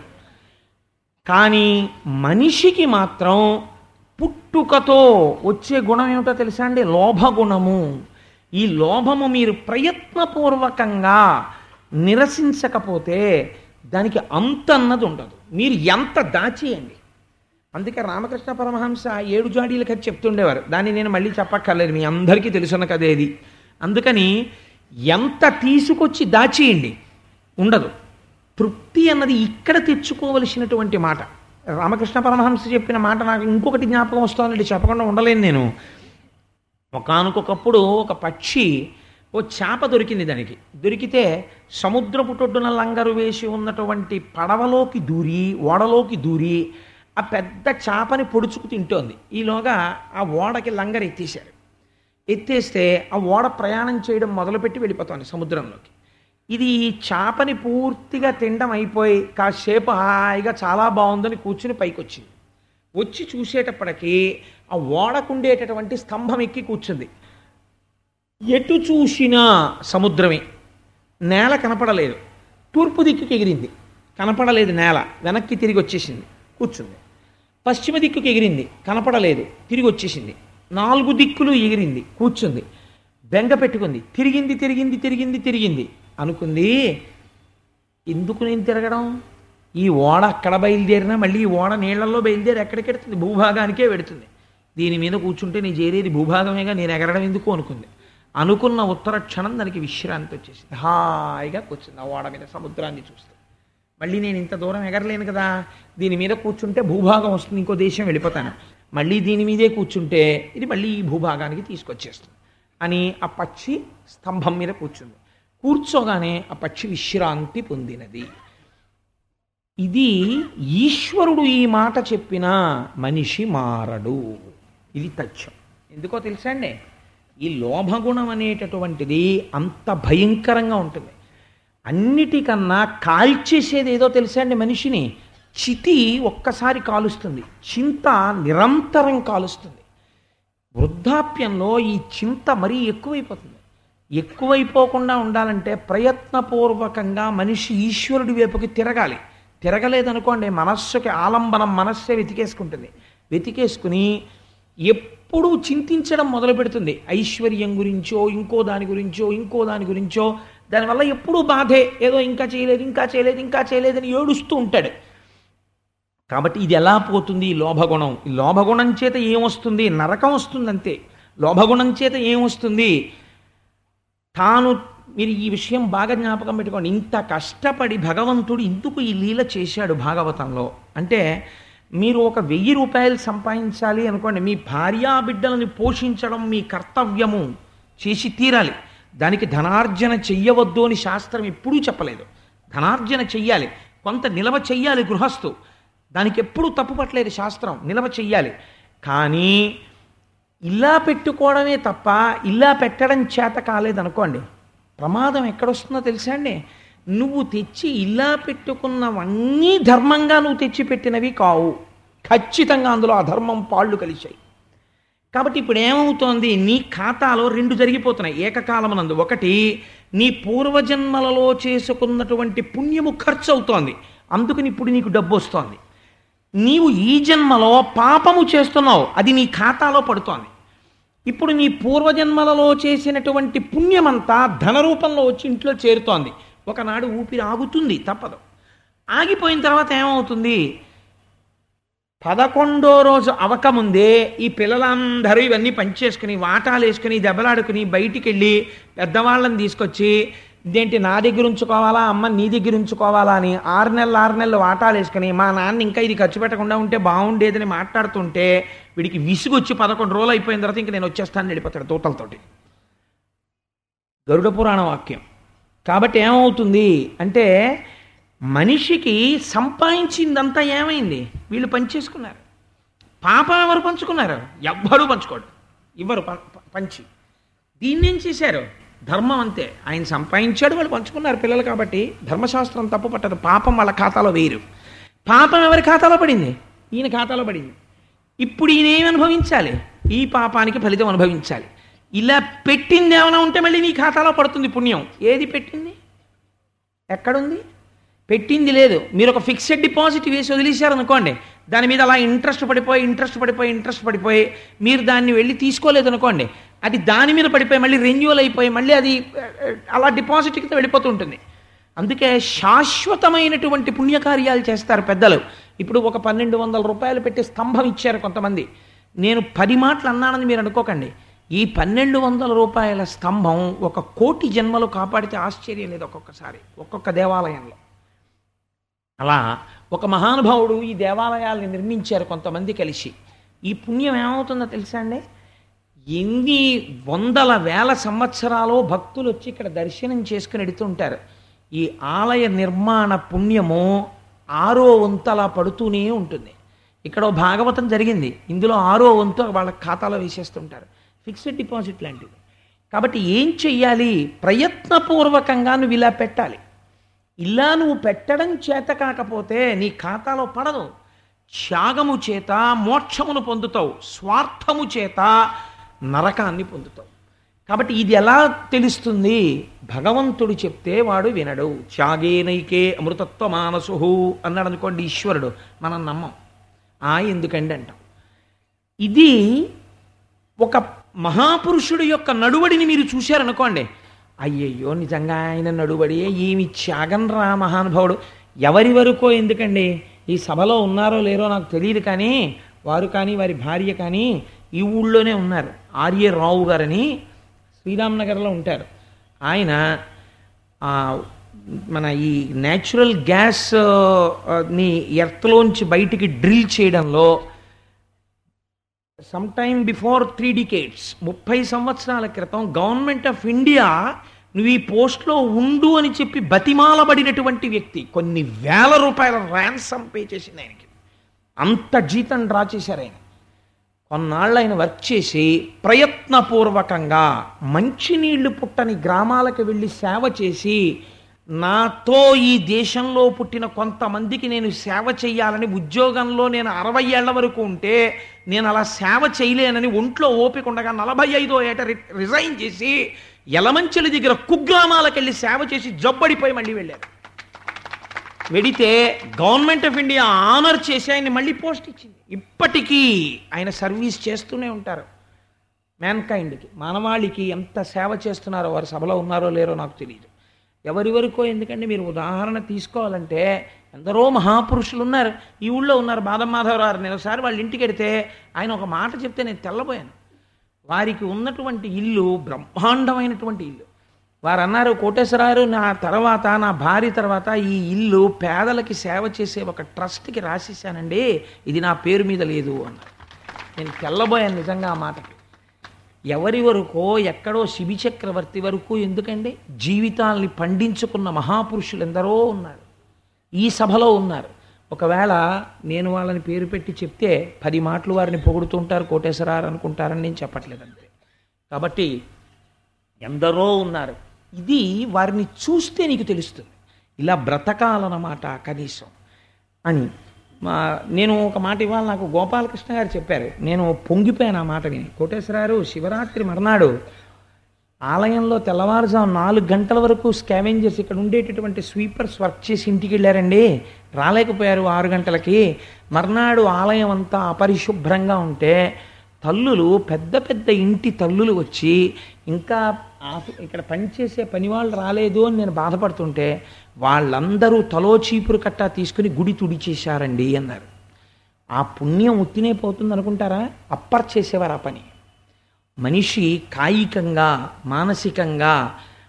కానీ మనిషికి మాత్రం పుట్టుకతో వచ్చే గుణం ఏమిటో తెలుసా అండి లోభగుణము ఈ లోభము మీరు ప్రయత్నపూర్వకంగా నిరసించకపోతే దానికి అంత అన్నది ఉండదు మీరు ఎంత దాచేయండి అందుకే రామకృష్ణ పరమహంస ఏడు జాడీల కథ చెప్తుండేవారు దాన్ని నేను మళ్ళీ చెప్పక్కర్లేదు మీ అందరికీ తెలుసున్న కథ ఇది అందుకని ఎంత తీసుకొచ్చి దాచేయండి ఉండదు తృప్తి అన్నది ఇక్కడ తెచ్చుకోవలసినటువంటి మాట రామకృష్ణ పరమహంస చెప్పిన మాట నాకు ఇంకొకటి జ్ఞాపకం వస్తుందండి చెప్పకుండా ఉండలేను నేను ఒకనకొకప్పుడు ఒక పక్షి ఓ చేప దొరికింది దానికి దొరికితే సముద్రపు టొడ్డున లంగరు వేసి ఉన్నటువంటి పడవలోకి దూరి ఓడలోకి దూరి ఆ పెద్ద చేపని పొడుచుకు తింటోంది ఈలోగా ఆ ఓడకి లంగరు ఎత్తేసారు ఎత్తేస్తే ఆ ఓడ ప్రయాణం చేయడం మొదలుపెట్టి వెళ్ళిపోతుంది సముద్రంలోకి ఇది ఈ చేపని పూర్తిగా తినడం అయిపోయి కాసేపు హాయిగా చాలా బాగుందని కూర్చుని పైకి వచ్చింది వచ్చి చూసేటప్పటికి ఆ ఓడకుండేటటువంటి స్తంభం ఎక్కి కూర్చుంది ఎటు చూసినా సముద్రమే నేల కనపడలేదు తూర్పు దిక్కుకి ఎగిరింది కనపడలేదు నేల వెనక్కి తిరిగి వచ్చేసింది కూర్చుంది పశ్చిమ దిక్కుకి ఎగిరింది కనపడలేదు తిరిగి వచ్చేసింది నాలుగు దిక్కులు ఎగిరింది కూర్చుంది బెంగ పెట్టుకుంది తిరిగింది తిరిగింది తిరిగింది తిరిగింది అనుకుంది ఎందుకు నేను తిరగడం ఈ ఓడ అక్కడ బయలుదేరినా మళ్ళీ ఈ ఓడ నీళ్లలో బయలుదేరి ఎక్కడికి వెడుతుంది భూభాగానికే వెడుతుంది దీని మీద కూర్చుంటే నీ చేరేది భూభాగమేగా నేను ఎగరడం ఎందుకు అనుకుంది అనుకున్న ఉత్తర క్షణం దానికి విశ్రాంతి వచ్చేసింది హాయిగా కూర్చుంది ఆ ఓడ మీద సముద్రాన్ని చూస్తూ మళ్ళీ నేను ఇంత దూరం ఎగరలేను కదా దీని మీద కూర్చుంటే భూభాగం వస్తుంది ఇంకో దేశం వెళ్ళిపోతాను మళ్ళీ దీని మీదే కూర్చుంటే ఇది మళ్ళీ ఈ భూభాగానికి తీసుకొచ్చేస్తుంది అని ఆ పక్షి స్తంభం మీద కూర్చుంది కూర్చోగానే ఆ పక్షి విశ్రాంతి పొందినది ఇది ఈశ్వరుడు ఈ మాట చెప్పినా మనిషి మారడు ఇది తథ్యం ఎందుకో తెలుసా అండి ఈ లోభగుణం అనేటటువంటిది అంత భయంకరంగా ఉంటుంది అన్నిటికన్నా కాల్చేసేది ఏదో తెలుసా అండి మనిషిని చితి ఒక్కసారి కాలుస్తుంది చింత నిరంతరం కాలుస్తుంది వృద్ధాప్యంలో ఈ చింత మరీ ఎక్కువైపోతుంది ఎక్కువైపోకుండా ఉండాలంటే ప్రయత్నపూర్వకంగా మనిషి ఈశ్వరుడి వైపుకి తిరగాలి తిరగలేదనుకోండి మనస్సుకి ఆలంబనం మనస్సే వెతికేసుకుంటుంది వెతికేసుకుని ఎప్పుడూ చింతించడం మొదలు పెడుతుంది ఐశ్వర్యం గురించో ఇంకో దాని గురించో ఇంకో దాని గురించో దానివల్ల ఎప్పుడూ బాధే ఏదో ఇంకా చేయలేదు ఇంకా చేయలేదు ఇంకా చేయలేదని ఏడుస్తూ ఉంటాడు కాబట్టి ఇది ఎలా పోతుంది ఈ లోభగుణం ఈ లోభగుణం చేత ఏమొస్తుంది నరకం వస్తుంది అంతే లోభగుణం చేత ఏమొస్తుంది తాను మీరు ఈ విషయం బాగా జ్ఞాపకం పెట్టుకోండి ఇంత కష్టపడి భగవంతుడు ఎందుకు ఈ లీల చేశాడు భాగవతంలో అంటే మీరు ఒక వెయ్యి రూపాయలు సంపాదించాలి అనుకోండి మీ భార్యా బిడ్డలను పోషించడం మీ కర్తవ్యము చేసి తీరాలి దానికి ధనార్జన చెయ్యవద్దు అని శాస్త్రం ఎప్పుడూ చెప్పలేదు ధనార్జన చెయ్యాలి కొంత నిలవ చెయ్యాలి గృహస్థు దానికి ఎప్పుడూ తప్పు పట్టలేదు శాస్త్రం నిలవ చెయ్యాలి కానీ ఇలా పెట్టుకోవడమే తప్ప ఇలా పెట్టడం చేత కాలేదనుకోండి ప్రమాదం ఎక్కడొస్తుందో తెలుసా అండి నువ్వు తెచ్చి ఇలా పెట్టుకున్నవన్నీ ధర్మంగా నువ్వు తెచ్చి పెట్టినవి కావు ఖచ్చితంగా అందులో అధర్మం పాళ్ళు కలిశాయి కాబట్టి ఇప్పుడు ఏమవుతోంది నీ ఖాతాలో రెండు జరిగిపోతున్నాయి ఏకకాలమునందు ఒకటి నీ పూర్వజన్మలలో చేసుకున్నటువంటి పుణ్యము ఖర్చు అవుతోంది అందుకని ఇప్పుడు నీకు డబ్బు వస్తోంది నీవు ఈ జన్మలో పాపము చేస్తున్నావు అది నీ ఖాతాలో పడుతోంది ఇప్పుడు నీ పూర్వజన్మలలో చేసినటువంటి పుణ్యమంతా ధన రూపంలో వచ్చి ఇంట్లో చేరుతోంది ఒకనాడు ఊపిరి ఆగుతుంది తప్పదు ఆగిపోయిన తర్వాత ఏమవుతుంది పదకొండో రోజు అవకముందే ఈ పిల్లలందరూ ఇవన్నీ పనిచేసుకుని వాటాలు వేసుకుని దెబ్బలాడుకుని బయటికి వెళ్ళి పెద్దవాళ్ళని తీసుకొచ్చి ఇదేంటి నా దగ్గర ఉంచుకోవాలా అమ్మ నీ దగ్గర ఉంచుకోవాలా అని ఆరు నెలలు ఆరు నెలలు వాటాలు వేసుకుని మా నాన్న ఇంకా ఇది ఖర్చు పెట్టకుండా ఉంటే బాగుండేదని మాట్లాడుతుంటే వీడికి విసుగొచ్చి పదకొండు రోజులు అయిపోయిన తర్వాత ఇంక నేను వచ్చేస్తాను వెళ్ళిపోతాడు తోటలతోటి గరుడ పురాణ వాక్యం కాబట్టి ఏమవుతుంది అంటే మనిషికి సంపాదించిందంతా ఏమైంది వీళ్ళు పంచేసుకున్నారు పాపం ఎవరు పంచుకున్నారు ఎవ్వరూ పంచుకోడు ఇవ్వరు పం- ప- పంచి దీన్ని ఏం చేశారు ధర్మం అంతే ఆయన సంపాదించాడు వాళ్ళు పంచుకున్నారు పిల్లలు కాబట్టి ధర్మశాస్త్రం తప్పు పట్టదు పాపం వాళ్ళ ఖాతాలో వేయరు పాపం ఎవరి ఖాతాలో పడింది ఈయన ఖాతాలో పడింది ఇప్పుడు ఈయన ఏమి అనుభవించాలి ఈ పాపానికి ఫలితం అనుభవించాలి ఇలా పెట్టింది ఏమైనా ఉంటే మళ్ళీ నీ ఖాతాలో పడుతుంది పుణ్యం ఏది పెట్టింది ఎక్కడుంది పెట్టింది లేదు మీరు ఒక ఫిక్స్డ్ డిపాజిట్ వేసి వదిలేశారనుకోండి దాని మీద అలా ఇంట్రెస్ట్ పడిపోయి ఇంట్రెస్ట్ పడిపోయి ఇంట్రెస్ట్ పడిపోయి మీరు దాన్ని వెళ్ళి తీసుకోలేదు అనుకోండి అది దాని మీద పడిపోయి మళ్ళీ రెన్యువల్ అయిపోయి మళ్ళీ అది ఆ, అలా డిపాజిట్ కింద వెళ్ళిపోతూ ఉంటుంది అందుకే శాశ్వతమైనటువంటి పుణ్యకార్యాలు చేస్తారు పెద్దలు ఇప్పుడు ఒక పన్నెండు వందల రూపాయలు పెట్టి స్తంభం ఇచ్చారు కొంతమంది నేను పది మాటలు అన్నానని మీరు అనుకోకండి ఈ పన్నెండు వందల రూపాయల స్తంభం ఒక కోటి జన్మలు కాపాడితే ఆశ్చర్యం లేదు ఒక్కొక్కసారి ఒక్కొక్క దేవాలయంలో అలా ఒక మహానుభావుడు ఈ దేవాలయాల్ని నిర్మించారు కొంతమంది కలిసి ఈ పుణ్యం ఏమవుతుందో తెలుసా అండి ఎన్ని వందల వేల సంవత్సరాలు భక్తులు వచ్చి ఇక్కడ దర్శనం చేసుకుని ఎడుతుంటారు ఈ ఆలయ నిర్మాణ పుణ్యము ఆరో వంతు అలా పడుతూనే ఉంటుంది ఇక్కడ ఓ భాగవతం జరిగింది ఇందులో ఆరో వంతు వాళ్ళ ఖాతాలో వేసేస్తుంటారు ఫిక్స్డ్ డిపాజిట్ లాంటిది కాబట్టి ఏం చెయ్యాలి ప్రయత్నపూర్వకంగా నువ్వు ఇలా పెట్టాలి ఇలా నువ్వు పెట్టడం చేత కాకపోతే నీ ఖాతాలో పడదు త్యాగము చేత మోక్షమును పొందుతావు స్వార్థము చేత నరకాన్ని పొందుతావు కాబట్టి ఇది ఎలా తెలుస్తుంది భగవంతుడు చెప్తే వాడు వినడు త్యాగేనైకే అమృతత్వ మానసు అన్నాడు అనుకోండి ఈశ్వరుడు మనం నమ్మం ఆ ఎందుకండి అంటాం ఇది ఒక మహాపురుషుడి యొక్క నడువడిని మీరు చూశారనుకోండి అయ్యయ్యో నిజంగా ఆయన నడువడి ఏమి త్యాగం రా మహానుభావుడు ఎవరి వరకో ఎందుకండి ఈ సభలో ఉన్నారో లేరో నాకు తెలియదు కానీ వారు కానీ వారి భార్య కానీ ఈ ఊళ్ళోనే ఉన్నారు ఆర్య రావు గారని శ్రీరామ్నగర్లో ఉంటారు ఆయన ఆ, మన ఈ న్యాచురల్ గ్యాస్ ఆ, ని ఎర్త్లోంచి బయటికి డ్రిల్ చేయడంలో some time before three decades ముప్పై సంవత్సరాల క్రితం గవర్నమెంట్ ఆఫ్ ఇండియా నువ్వు ఈ పోస్ట్లో ఉండు అని చెప్పి బతిమాలబడినటువంటి వ్యక్తి కొన్ని వేల రూపాయల ర్యాన్సమ్ పే చేసింది ఆయనకి అంత జీతం డ్రా చేశారు ఆయన కొన్నాళ్ళు ఆయన వర్క్ చేసి ప్రయత్నపూర్వకంగా మంచినీళ్లు పుట్టని గ్రామాలకు వెళ్ళి సేవ చేసి నాతో ఈ దేశంలో పుట్టిన కొంతమందికి నేను సేవ చేయాలని ఉద్యోగంలో నేను అరవై ఏళ్ల వరకు ఉంటే నేను అలా సేవ చేయలేనని ఒంట్లో ఓపిక ఉండగా నలభై ఐదో ఏట రి- రిజైన్ చేసి యలమంచిలి దగ్గర కుగ్రామాలకు వెళ్ళి సేవ చేసి జబ్బడిపోయి మళ్ళీ వెళ్ళారు వెడితే గవర్నమెంట్ ఆఫ్ ఇండియా ఆనర్ చేసి ఆయన మళ్ళీ పోస్ట్ ఇచ్చింది ఇప్పటికీ ఆయన సర్వీస్ చేస్తూనే ఉంటారు మ్యాన్కైండ్కి మానవాళికి ఎంత సేవ చేస్తున్నారో వారు సభలో ఉన్నారో లేరో నాకు తెలియదు ఎవరి వరకో ఎందుకంటే మీరు ఉదాహరణ తీసుకోవాలంటే ఎందరో మహాపురుషులు ఉన్నారు ఈ ఊళ్ళో ఉన్నారు బాదం మాధవరావు నేను ఒకసారి వాళ్ళ ఇంటికి వెడితే ఆయన ఒక మాట చెప్తే నేను తెల్లబోయాను వారికి ఉన్నటువంటి ఇల్లు బ్రహ్మాండమైనటువంటి ఇల్లు వారు అన్నారు కోటేశ్వరారు నా తర్వాత నా భార్య తర్వాత ఈ ఇల్లు పేదలకి సేవ చేసే ఒక ట్రస్ట్కి రాసేసానండి ఇది నా పేరు మీద లేదు అన్నారు నేను తెల్లబోయాను నిజంగా ఆ మాటకి ఎవరి వరకో ఎక్కడో శిబి చక్రవర్తి వరకు ఎందుకండి జీవితాల్ని పండించుకున్న మహాపురుషులు ఎందరో ఉన్నారు ఈ సభలో ఉన్నారు ఒకవేళ నేను వాళ్ళని పేరు పెట్టి చెప్తే పది మాటలు వారిని పొగుడుతుంటారు కోటేశ్వరారు అనుకుంటారని నేను చెప్పట్లేదు అంతే కాబట్టి ఎందరో ఉన్నారు ఇది వారిని చూస్తే నీకు తెలుస్తుంది ఇలా బ్రతకాలన్నమాట కనీసం అని మా నేను ఒక మాట ఇవాళ నాకు గోపాలకృష్ణ గారు చెప్పారు నేను పొంగిపోయాను ఆ మాట విని కోటేశ్వరారు శివరాత్రి మర్నాడు ఆలయంలో తెల్లవారుజాము నాలుగు గంటల వరకు స్కావెంజర్స్ ఇక్కడ ఉండేటటువంటి స్వీపర్స్ వర్క్ చేసి ఇంటికి వెళ్ళారండి రాలేకపోయారు ఆరు గంటలకి మర్నాడు ఆలయం అంతా అపరిశుభ్రంగా ఉంటే తల్లులు పెద్ద పెద్ద ఇంటి తల్లులు వచ్చి ఇంకా ఆఫీ- ఇక్కడ పనిచేసే పని వాళ్ళు రాలేదు అని నేను బాధపడుతుంటే వాళ్ళందరూ తలో చీపురు కట్టా తీసుకుని గుడి తుడిచేశారండి అన్నారు ఆ పుణ్యం ఉత్తినే పోతుంది అనుకుంటారా అప్పర్ చేసేవారు ఆ పని మనిషి కాయికంగా మానసికంగా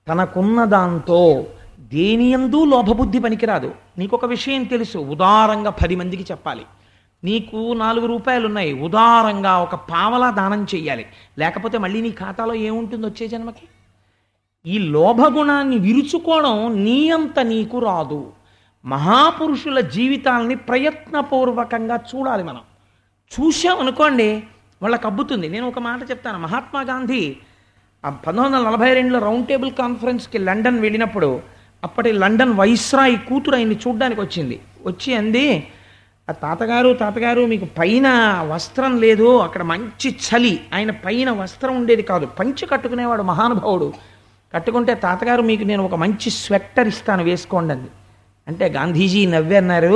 తనకున్న దాంతో దేనియందు లోభబుద్ధి పనికిరాదు నీకొక విషయం తెలుసు ఉదారంగా పది మందికి చెప్పాలి నీకు నాలుగు రూపాయలు ఉన్నాయి ఉదారంగా ఒక పావలా దానం చెయ్యాలి లేకపోతే మళ్ళీ నీ ఖాతాలో ఏముంటుంది వచ్చే జన్మకి ఈ లోభగుణాన్ని విరుచుకోవడం నీ అంత నీకు రాదు మహాపురుషుల జీవితాలని ప్రయత్నపూర్వకంగా చూడాలి మనం చూసామనుకోండి వాళ్ళకి అబ్బుతుంది నేను ఒక మాట చెప్తాను మహాత్మా గాంధీ ఆ పంతొమ్మిది వందల నలభై రెండులో రౌండ్ టేబుల్ కాన్ఫరెన్స్కి లండన్ వెళ్ళినప్పుడు అప్పటి లండన్ వైస్రాయ్ కూతురు ఆయన్ని చూడ్డానికి వచ్చింది వచ్చి అంది ఆ తాతగారు తాతగారు మీకు పైన వస్త్రం లేదు అక్కడ మంచి చలి ఆయన పైన వస్త్రం ఉండేది కాదు పంచి కట్టుకునేవాడు మహానుభావుడు కట్టుకుంటే తాతగారు మీకు నేను ఒక మంచి స్వెట్టర్ ఇస్తాను వేసుకోండి అంది అంటే గాంధీజీ నవ్వి అన్నారు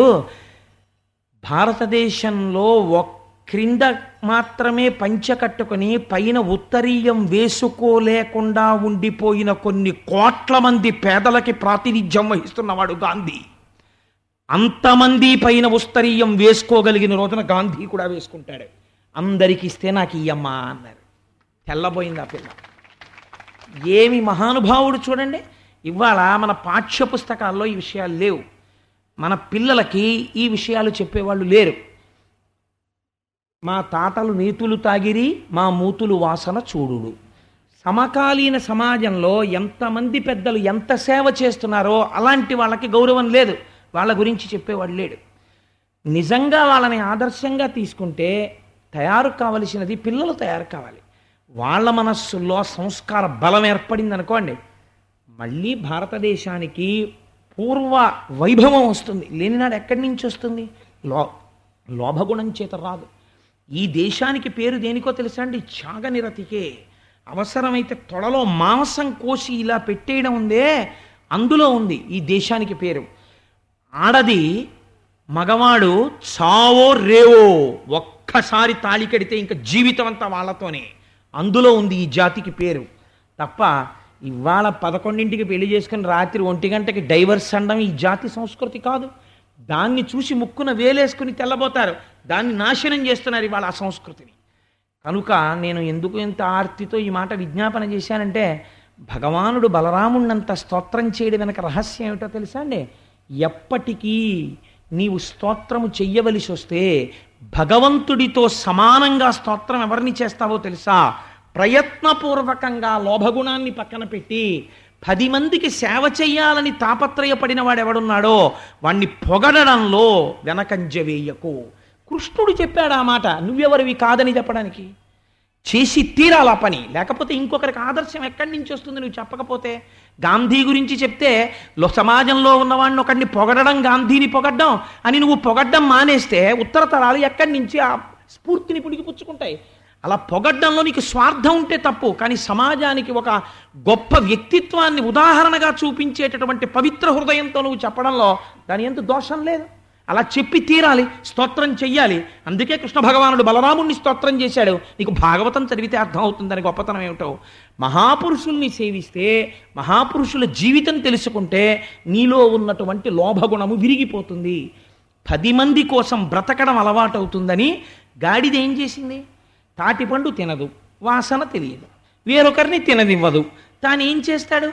భారతదేశంలో ఒక క్రింద మాత్రమే పంచ కట్టుకుని పైన ఉత్తరీయం వేసుకోలేకుండా ఉండిపోయిన కొన్ని కోట్ల మంది పేదలకి ప్రాతినిధ్యం వహిస్తున్నవాడు గాంధీ అంతమంది పైన ఉత్తరీయం వేసుకోగలిగిన రోజున గాంధీ కూడా వేసుకుంటాడు అందరికి ఇస్తే నాకు ఇయ్యమ్మా అన్నారు తెల్లబోయింది ఆ పిల్ల ఏమి మహానుభావుడు చూడండి ఇవాళ మన పాఠ్య పుస్తకాల్లో ఈ విషయాలు లేవు మన పిల్లలకి ఈ విషయాలు చెప్పేవాళ్ళు లేరు మా తాతలు నీతులు తాగిరి మా మూతులు వాసన చూడుడు సమకాలీన సమాజంలో ఎంతమంది పెద్దలు ఎంత సేవ చేస్తున్నారో అలాంటి వాళ్ళకి గౌరవం లేదు వాళ్ళ గురించి చెప్పేవాడు లేడు నిజంగా వాళ్ళని ఆదర్శంగా తీసుకుంటే తయారు కావలసినది పిల్లలు తయారు కావాలి వాళ్ళ మనస్సుల్లో సంస్కార బలం ఏర్పడింది అనుకోండి మళ్ళీ భారతదేశానికి పూర్వ వైభవం వస్తుంది లేనినాడు ఎక్కడి నుంచి వస్తుంది లో లోభగుణం చేత రాదు ఈ దేశానికి పేరు దేనికో తెలుసా అండి త్యాగనిరతికే అవసరమైతే తొడలో మాంసం కోసి ఇలా పెట్టేయడం ఉందే అందులో ఉంది ఈ దేశానికి పేరు ఆడది మగవాడు చావో రేవో ఒక్కసారి తాళి కడితే ఇంకా జీవితం అంతా వాళ్ళతోనే అందులో ఉంది ఈ జాతికి పేరు తప్ప ఇవాళ పదకొండింటికి పెళ్లి చేసుకుని రాత్రి ఒంటి గంటకి డైవర్స్ అనడం ఈ జాతి సంస్కృతి కాదు దాన్ని చూసి ముక్కున వేలేసుకుని తెల్లబోతారు దాన్ని నాశనం చేస్తున్నారు ఇవాళ ఆ సంస్కృతిని కనుక నేను ఎందుకు ఇంత ఆర్తితో ఈ మాట విజ్ఞాపన చేశానంటే భగవానుడు బలరాముణ్ణంత స్తోత్రం చేయడం వెనక రహస్యం ఏమిటో తెలుసా అండి ఎప్పటికీ నీవు స్తోత్రము చెయ్యవలసి వస్తే భగవంతుడితో సమానంగా స్తోత్రం ఎవరిని చేస్తావో తెలుసా ప్రయత్నపూర్వకంగా లోభగుణాన్ని పక్కన పెట్టి పది మందికి సేవ చెయ్యాలని తాపత్రయపడిన వాడు ఎవడున్నాడో వాణ్ణి పొగడడంలో వెనకంజ వేయకు కృష్ణుడు చెప్పాడు ఆ మాట నువ్వెవరివి కాదని చెప్పడానికి చేసి తీరాల పని లేకపోతే ఇంకొకరికి ఆదర్శం ఎక్కడి నుంచి వస్తుంది నువ్వు చెప్పకపోతే గాంధీ గురించి చెప్తే లో సమాజంలో ఉన్నవాడిని ఒకడిని పొగడడం గాంధీని పొగడ్డం అని నువ్వు పొగడ్డం మానేస్తే ఉత్తర తరాలు ఎక్కడి నుంచి ఆ స్ఫూర్తిని పుడిగిపుచ్చుకుంటాయి అలా పొగడ్డంలో నీకు స్వార్థం ఉంటే తప్పు కానీ సమాజానికి ఒక గొప్ప వ్యక్తిత్వాన్ని ఉదాహరణగా చూపించేటటువంటి పవిత్ర హృదయంతో నువ్వు చెప్పడంలో దాని ఎంత దోషం లేదు అలా చెప్పి తీరాలి స్తోత్రం చెయ్యాలి అందుకే కృష్ణ భగవానుడు బలరాముణ్ణి స్తోత్రం చేశాడు నీకు భాగవతం చదివితే అర్థం అవుతుందని గొప్పతనం ఏమిటో మహాపురుషుల్ని సేవిస్తే మహాపురుషుల జీవితం తెలుసుకుంటే నీలో ఉన్నటువంటి లోభగుణము విరిగిపోతుంది పది మంది కోసం బ్రతకడం అలవాటవుతుందని గాడిద ఏం చేసింది తాటిపండు తినదు వాసన తెలియదు వేరొకరిని తిననివ్వదు తాను ఏం చేస్తాడు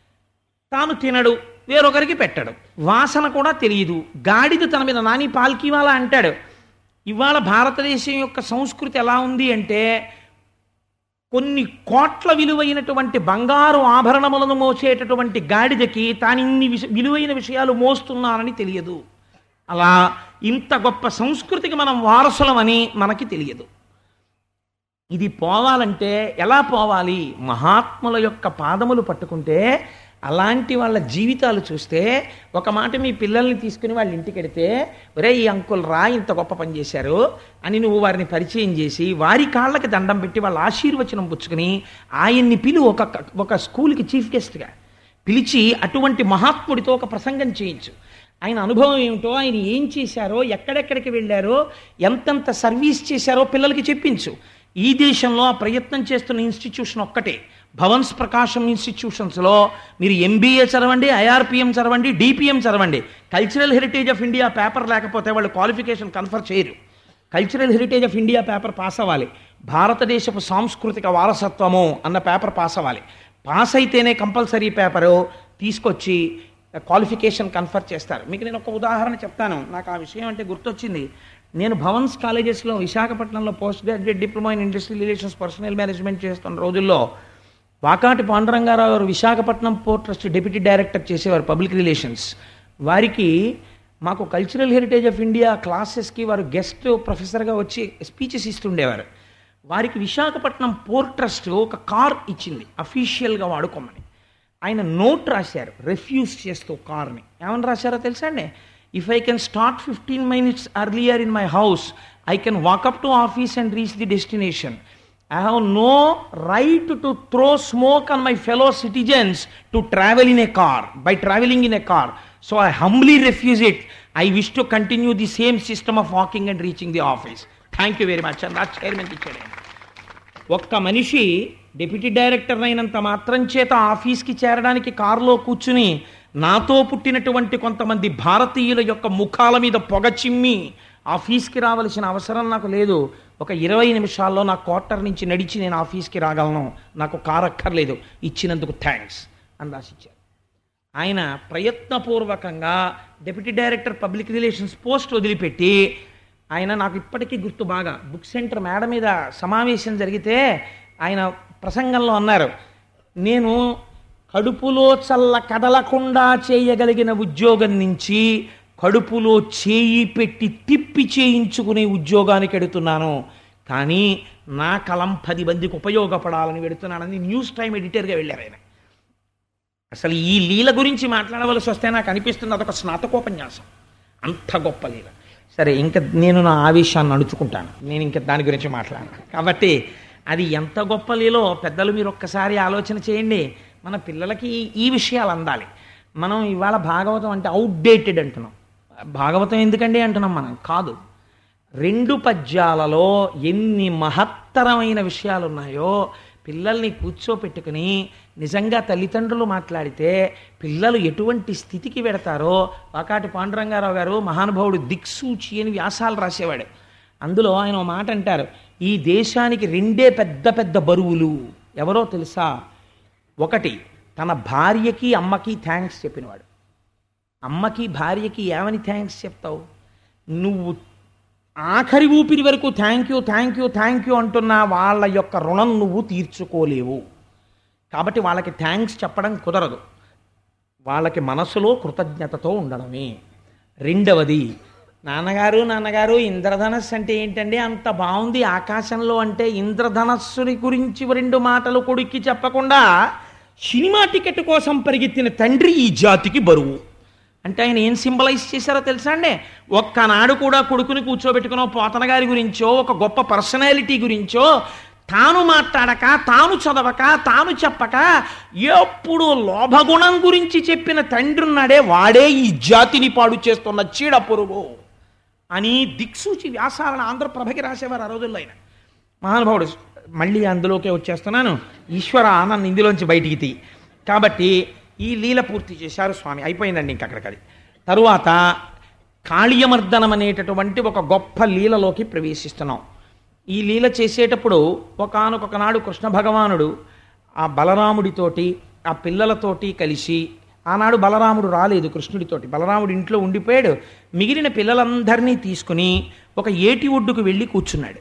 తాను తినడు వేరొకరికి పెట్టడు వాసన కూడా తెలియదు గాడిద తన మీద నాని పాల్కివాల అంటాడు ఇవాళ భారతదేశం యొక్క సంస్కృతి ఎలా ఉంది అంటే కొన్ని కోట్ల విలువైనటువంటి బంగారు ఆభరణములను మోసేటటువంటి గాడిదకి తాను ఇన్ని విష విలువైన విషయాలు మోస్తున్నానని తెలియదు అలా ఇంత గొప్ప సంస్కృతికి మనం వారసులమని మనకి తెలియదు ఇది పోవాలంటే ఎలా పోవాలి మహాత్ముల యొక్క పాదములు పట్టుకుంటే అలాంటి వాళ్ళ జీవితాలు చూస్తే ఒక మాట మీ పిల్లల్ని తీసుకుని వాళ్ళ ఇంటికి వెడితే ఒరే ఈ అంకుల్ రా ఇంత గొప్ప పని చేశారు అని నువ్వు వారిని పరిచయం చేసి వారి కాళ్ళకి దండం పెట్టి వాళ్ళ ఆశీర్వచనం పుచ్చుకుని ఆయన్ని పిలు ఒక ఒక స్కూల్కి చీఫ్ గెస్ట్గా పిలిచి అటువంటి మహాత్ముడితో ఒక ప్రసంగం చేయించు ఆయన అనుభవం ఏమిటో ఆయన ఏం చేశారో ఎక్కడెక్కడికి వెళ్ళారో ఎంతెంత సర్వీస్ చేశారో పిల్లలకి చెప్పించు ఈ దేశంలో ఆ ప్రయత్నం చేస్తున్న ఇన్స్టిట్యూషన్ ఒక్కటే భవన్స్ ప్రకాశం ఇన్స్టిట్యూషన్స్లో మీరు ఎంబీఏ చదవండి ఐఆర్పిఎం చదవండి డిపిఎం చదవండి cultural heritage of India paper లేకపోతే వాళ్ళు క్వాలిఫికేషన్ కన్ఫర్ చేయరు cultural heritage of India paper pass అవ్వాలి భారతదేశపు సాంస్కృతిక వారసత్వము అన్న పేపర్ పాస్ అవ్వాలి పాస్ అయితేనే కంపల్సరీ పేపరు తీసుకొచ్చి క్వాలిఫికేషన్ కన్ఫర్ చేస్తారు మీకు నేను ఒక ఉదాహరణ చెప్తాను నాకు ఆ విషయం అంటే గుర్తొచ్చింది నేను భవన్స్ కాలేజెస్లో విశాఖపట్నంలో post graduate diploma in industrial relations personnel management చేస్తున్న రోజుల్లో వాకాటి పాండురంగారావు గారు Visakhapatnam port trust deputy director చేసేవారు పబ్లిక్ రిలేషన్స్ వారికి మాకు కల్చరల్ హెరిటేజ్ ఆఫ్ ఇండియా క్లాసెస్కి వారు గెస్ట్ ప్రొఫెసర్గా వచ్చి స్పీచెస్ ఇస్తుండేవారు వారికి విశాఖపట్నం పోర్ట్ ట్రస్ట్ ఒక కార్ ఇచ్చింది అఫీషియల్గా వాడుకోమని ఆయన నోట్ రాశారు రెఫ్యూజ్ చేస్తూ కార్ని ఏమని రాశారో తెలుసా అండి if I can start fifteen minutes earlier in my house I can walk up to office and reach the destination I have no right to throw smoke on my fellow citizens to travel in a car by travelling in a car so I humbly refuse it I wish to continue the same system of walking and reaching the office thank you very much అని రా చైర్మన్కి ఇచ్చాడు ఆయన. ఒక్క మనిషి deputy director అయినంత మాత్రం చేత ఆఫీస్కి చేరడానికి కారులో కూర్చుని నాతో పుట్టినటువంటి కొంతమంది భారతీయుల యొక్క ముఖాల మీద పొగ చిమ్మి ఆఫీస్కి రావలసిన అవసరం నాకు లేదు ఒక ఇరవై నిమిషాల్లో నా క్వార్టర్ నుంచి నడిచి నేను ఆఫీస్కి రాగలను నాకు కారు అక్కర్లేదు ఇచ్చినందుకు థ్యాంక్స్ అని రాసిచ్చారు ఆయన ప్రయత్నపూర్వకంగా deputy director public relations post వదిలిపెట్టి ఆయన నాకు ఇప్పటికీ గుర్తు బాగా బుక్ సెంటర్ మేడ మీద సమావేశం జరిగితే ఆయన ప్రసంగంలో అన్నారు నేను కడుపులో చల్ల కదలకుండా చేయగలిగిన ఉద్యోగం నుంచి కడుపులో చేయి పెట్టి తిప్పి చేయించుకునే ఉద్యోగానికి ఎడుతున్నాను కానీ నా కలం పది మందికి ఉపయోగపడాలని పెడుతున్నానని న్యూస్ టైం ఎడిటర్గా వెళ్ళారు ఆయన అసలు ఈ లీల గురించి మాట్లాడవలసి వస్తే నాకు అనిపిస్తుంది అదొక స్నాతకోపన్యాసం అంత గొప్ప లీల సరే ఇంకా నేను నా ఆవేశాన్ని అణుచుకుంటాను నేను ఇంకా దాని గురించి మాట్లాడను కాబట్టి అది ఎంత గొప్ప లీలో పెద్దలు మీరు ఒక్కసారి ఆలోచన చేయండి మన పిల్లలకి ఈ విషయాలు అందాలి మనం ఇవాళ భాగవతం అంటే అవుట్డేటెడ్ అంటున్నాం భాగవతం ఎందుకండి అంటున్నాం మనం కాదు రెండు పద్యాలలో ఎన్ని మహత్తరమైన విషయాలు ఉన్నాయో పిల్లల్ని కూర్చోపెట్టుకుని నిజంగా తల్లిదండ్రులు మాట్లాడితే పిల్లలు ఎటువంటి స్థితికి పెడతారో వాకాటి పాండురంగారావు గారు మహానుభావుడు దిక్సూచి అని వ్యాసాలు రాసేవాడు అందులో ఆయన ఒక మాట అంటారు ఈ దేశానికి రెండే పెద్ద పెద్ద బరువులు ఎవరో తెలుసా ఒకటి తన భార్యకి అమ్మకి థ్యాంక్స్ చెప్పినవాడు అమ్మకి భార్యకి ఏమని థ్యాంక్స్ చెప్తావు నువ్వు ఆఖరి ఊపిరి వరకు thank you thank you thank you అంటున్న వాళ్ళ యొక్క రుణం నువ్వు తీర్చుకోలేవు కాబట్టి వాళ్ళకి థ్యాంక్స్ చెప్పడం కుదరదు వాళ్ళకి మనసులో కృతజ్ఞతతో ఉండడమే రెండవది నాన్నగారు నాన్నగారు ఇంద్రధనస్సు అంటే ఏంటండి అంత బాగుంది ఆకాశంలో అంటే ఇంద్రధనస్సుని గురించి రెండు మాటలు కొడుక్కి చెప్పకుండా సినిమా టికెట్ కోసం పరిగెత్తిన తండ్రి ఈ జాతికి బరువు అంటే ఆయన ఏం సింబలైజ్ చేశారో తెలుసా అండి ఒక్కనాడు కూడా కొడుకుని కూర్చోబెట్టుకునో పోతన గారి గురించో ఒక గొప్ప పర్సనాలిటీ గురించో తాను మాట్లాడక తాను చదవక తాను చెప్పక ఎప్పుడు లోభగుణం గురించి చెప్పిన తండ్రి ఉన్నాడే వాడే ఈ జాతిని పాడు చేస్తున్న చీడ పురుగు అని దిక్సూచి వ్యాసాలను ఆంధ్రప్రభకి రాసేవారు ఆ రోజుల్లో ఆయన మహానుభావుడు మళ్ళీ అందులోకే వచ్చేస్తున్నాను ఈశ్వర నన్ను ఇందులోంచి బయటికి తీ కాబట్టి ఈ లీల పూర్తి చేశారు స్వామి అయిపోయిందండి ఇంక అక్కడికి అది తరువాత కాళీయమర్దనం అనేటటువంటి ఒక గొప్ప లీలలోకి ప్రవేశిస్తున్నాం ఈ లీల చేసేటప్పుడు ఒకనొక నాడు కృష్ణ భగవానుడు ఆ బలరాముడితోటి ఆ పిల్లలతోటి కలిసి ఆనాడు బలరాముడు రాలేదు కృష్ణుడితోటి బలరాముడు ఇంట్లో ఉండిపోయాడు మిగిలిన పిల్లలందరినీ తీసుకుని ఒక ఏటి ఒడ్డుకు వెళ్ళి కూర్చున్నాడు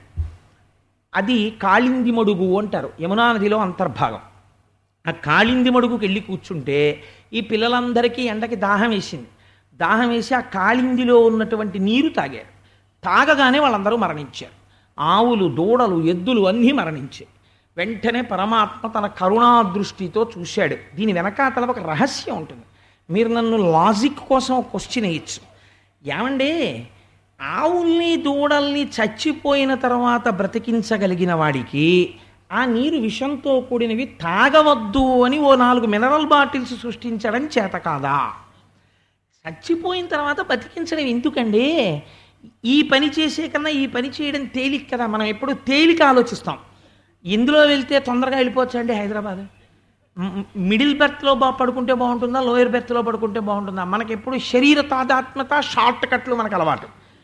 అది కాళింది మడుగు అంటారు యమునా నదిలో అంతర్భాగం ఆ కాళింది మడుగుకి వెళ్ళి కూర్చుంటే ఈ పిల్లలందరికీ ఎండకి దాహం వేసింది దాహం వేసి ఆ కాళిందిలో ఉన్నటువంటి నీరు తాగారు తాగగానే వాళ్ళందరూ మరణించారు ఆవులు దూడలు ఎద్దులు అన్నీ మరణించాయి వెంటనే పరమాత్మ తన కరుణా దృష్టితో చూశాడు దీని వెనకాతల ఒక రహస్యం ఉంటుంది మీరు నన్ను లాజిక్ కోసం ఒక క్వశ్చన్ వేయచ్చు ఏమండి ఆవుల్ని దూడల్ని చచ్చిపోయిన తర్వాత బ్రతికించగలిగిన వాడికి ఆ నీరు విషంతో కూడినవి తాగవద్దు అని ఓ నాలుగు మినరల్ బాటిల్స్ సృష్టించడం చేత కాదా చచ్చిపోయిన తర్వాత బతికించడం ఎందుకండి ఈ పని చేసే కన్నా ఈ పని చేయడం తేలిక కదా మనం ఎప్పుడు తేలిక ఆలోచిస్తాం ఇందులో వెళ్తే తొందరగా వెళ్ళిపోవచ్చు అండి హైదరాబాద్ మ్- మిడిల్ బెర్త్లో బా పడుకుంటే బాగుంటుందా లోయర్ బెర్త్లో పడుకుంటే బాగుంటుందా మనకి ఎప్పుడు శరీర తాదాత్మత షార్ట్ కట్లు మనకు అలవాటు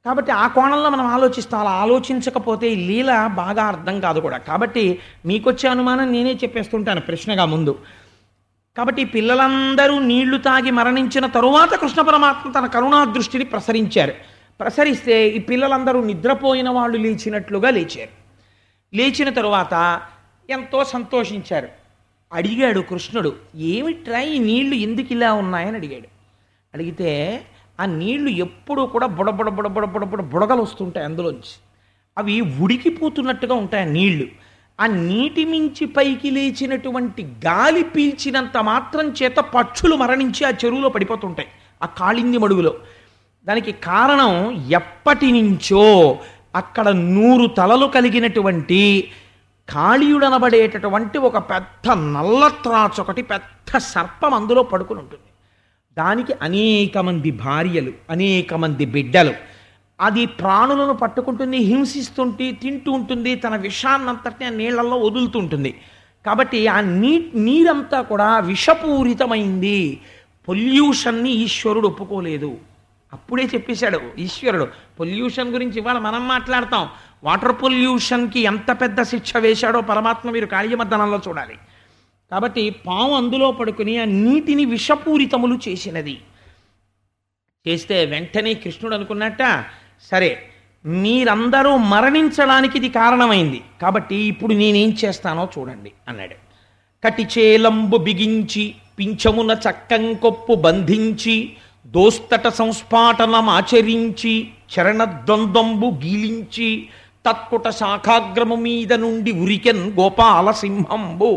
కాబట్టి ఆ కోణంలో మనం ఆలోచిస్తాం అలా ఆలోచించకపోతే ఈ లీల బాగా అర్థం కాదు కూడా కాబట్టి మీకొచ్చే అనుమానం నేనే చెప్పేస్తుంటాను ప్రశ్నగా ముందు కాబట్టి ఈ పిల్లలందరూ నీళ్లు తాగి మరణించిన తరువాత కృష్ణ పరమాత్మ తన కరుణా దృష్టిని ప్రసరించారు ప్రసరిస్తే ఈ పిల్లలందరూ నిద్రపోయిన వాళ్ళు లేచినట్లుగా లేచారు లేచిన తరువాత ఎంతో సంతోషించారు అడిగాడు కృష్ణుడు ఏమిట్రా ఈ నీళ్లు ఎందుకు ఇలా ఉన్నాయని అడిగాడు అడిగితే ఆ నీళ్లు ఎప్పుడూ కూడా బుడబుడ బుడబుడ బుడబుడ బుడగలు వస్తుంటాయి అందులోంచి అవి ఉడికిపోతున్నట్టుగా ఉంటాయి ఆ నీళ్లు ఆ నీటి మించి పైకి లేచినటువంటి గాలి పీల్చినంత మాత్రం చేత పక్షులు మరణించి ఆ చెరువులో పడిపోతుంటాయి ఆ కాళింది మడుగులో దానికి కారణం ఎప్పటి నుంచో అక్కడ నూరు తలలు కలిగినటువంటి కాళీయుడనబడేటటువంటి ఒక పెద్ద నల్ల త్రాచు ఒకటి పెద్ద సర్పం అందులో పడుకుని ఉంటుంది దానికి అనేక మంది భార్యలు అనేక మంది బిడ్డలు అది ప్రాణులను పట్టుకుంటుంది హింసిస్తుంటే తింటూ ఉంటుంది తన విషాన్నంతటిని ఆ నీళ్లలో వదులుతుంటుంది కాబట్టి ఆ నీ నీరంతా కూడా విషపూరితమైంది పొల్యూషన్ని ఈశ్వరుడు ఒప్పుకోలేదు అప్పుడే చెప్పేశాడు ఈశ్వరుడు పొల్యూషన్ గురించి ఇవాళ మనం మాట్లాడతాం వాటర్ పొల్యూషన్కి ఎంత పెద్ద శిక్ష వేశాడో పరమాత్మ మీరు కాళీయమర్దనంలో చూడాలి కాబట్టి పాము అందులో పడుకుని ఆ నీటిని విషపూరితములు చేసినది చేస్తే వెంటనే కృష్ణుడు అనుకున్నట్ట సరే మీరందరూ మరణించడానికి ఇది కారణమైంది కాబట్టి ఇప్పుడు నేనేం చేస్తానో చూడండి అన్నాడు కటిచేలంబు బిగించి పింఛమున చక్కంకొప్పు బంధించి దోస్తట సంస్ఫాటనం ఆచరించి చరణద్వంద్వంబు గీలించి తత్కుట శాఖాగ్రము మీద నుండి ఉరికెన్ గోపాల సింహంబు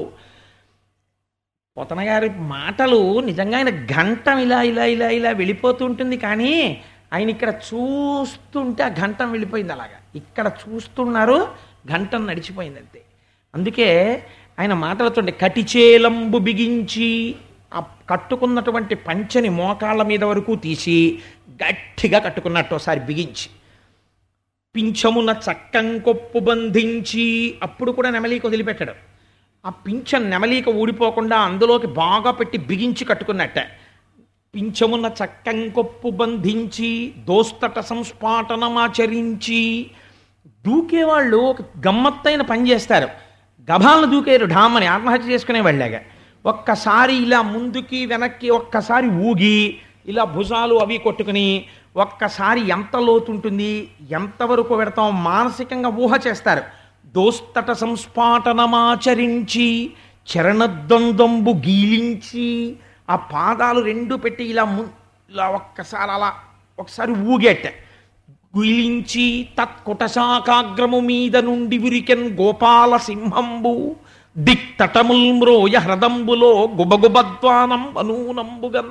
పోతన గారి మాటలు నిజంగా ఆయన గంటం ఇలా ఇలా ఇలా ఇలా వెళ్ళిపోతుంటుంది కానీ ఆయన ఇక్కడ చూస్తుంటే ఆ గంటం వెళ్ళిపోయింది అలాగా ఇక్కడ చూస్తున్నారు గంటం నడిచిపోయింది అంతే అందుకే ఆయన మాటలతోండి కటిచేలంబు బిగించి ఆ కట్టుకున్నటువంటి పంచని మోకాళ్ళ మీద వరకు తీసి గట్టిగా కట్టుకున్నట్టు ఒకసారి బిగించి పింఛమున చక్కంకొప్పు బంధించి అప్పుడు కూడా నెమలీక వదిలిపెట్టాడు ఆ పింఛం నెమలీక ఊడిపోకుండా అందులోకి బాగా పెట్టి బిగించి కట్టుకున్నట్ట పింఛమున చక్కంకొప్పు బంధించి దోస్తట సంస్ఫాటనమాచరించి దూకేవాళ్ళు ఒక గమ్మత్తైన పని చేస్తారు గభాలను దూకేరు ఢామని ఆత్మహత్య చేసుకునే వాళ్ళగా ఒక్కసారి ఇలా ముందుకి వెనక్కి ఒక్కసారి ఊగి ఇలా భుజాలు అవి కొట్టుకుని ఒక్కసారి ఎంత లోతుంటుంది ఎంతవరకు పెడతాం మానసికంగా ఊహ చేస్తారు దోస్తట సంస్ఫాటనమాచరించి చరణద్వంద్వంబు గీలించి ఆ పాదాలు రెండు పెట్టి ఇలా ము ఇలా ఒక్కసారి అలా ఒకసారి ఊగేట గుయించి తత్కుటశాకాగ్రము మీద నుండి విరికెన్ గోపాల సింహంబు దిక్తటముల్ మ్రోయ హ్రదంబులో గుబగుబద్వానం అనూనంబుగన్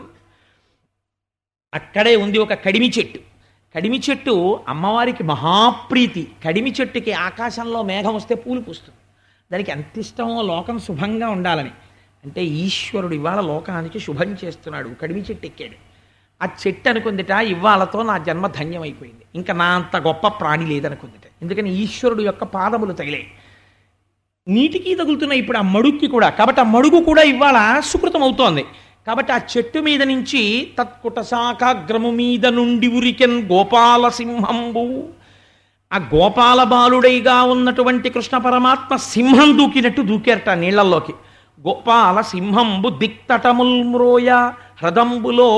అక్కడే ఉంది ఒక కడిమి చెట్టు కడిమి చెట్టు అమ్మవారికి మహాప్రీతి కడిమి చెట్టుకి ఆకాశంలో మేఘం వస్తే పూలు పూస్తుంది దానికి ఎంత ఇష్టమో లోకం శుభంగా ఉండాలని అంటే ఈశ్వరుడు ఇవాళ లోకానికి శుభం చేస్తున్నాడు కడిమి చెట్టు ఎక్కాడు ఆ చెట్టు అనుకుందిట ఇవాళతో నా జన్మ ధన్యమైపోయింది ఇంకా నా అంత గొప్ప ప్రాణి లేదనుకుందిట ఎందుకని ఈశ్వరుడు యొక్క పాదములు తగిలాయి నీటికి తగులుతున్నాయి ఇప్పుడు ఆ మడుక్కి కూడా కాబట్టి ఆ మడుగు కూడా ఇవాళ సుకృతం అవుతోంది కాబట్టి ఆ చెట్టు మీద నుంచి తత్కుట శాఖాగ్రము మీద నుండి ఉరికెన్ గోపాల సింహంబు ఆ గోపాల బాలుడైగా ఉన్నటువంటి కృష్ణ పరమాత్మ సింహం దూకినట్టు దూకేరట నీళ్లలోకి గోపాల సింహంబు దిక్తటముల్ మ్రోయ హ్రదంబులో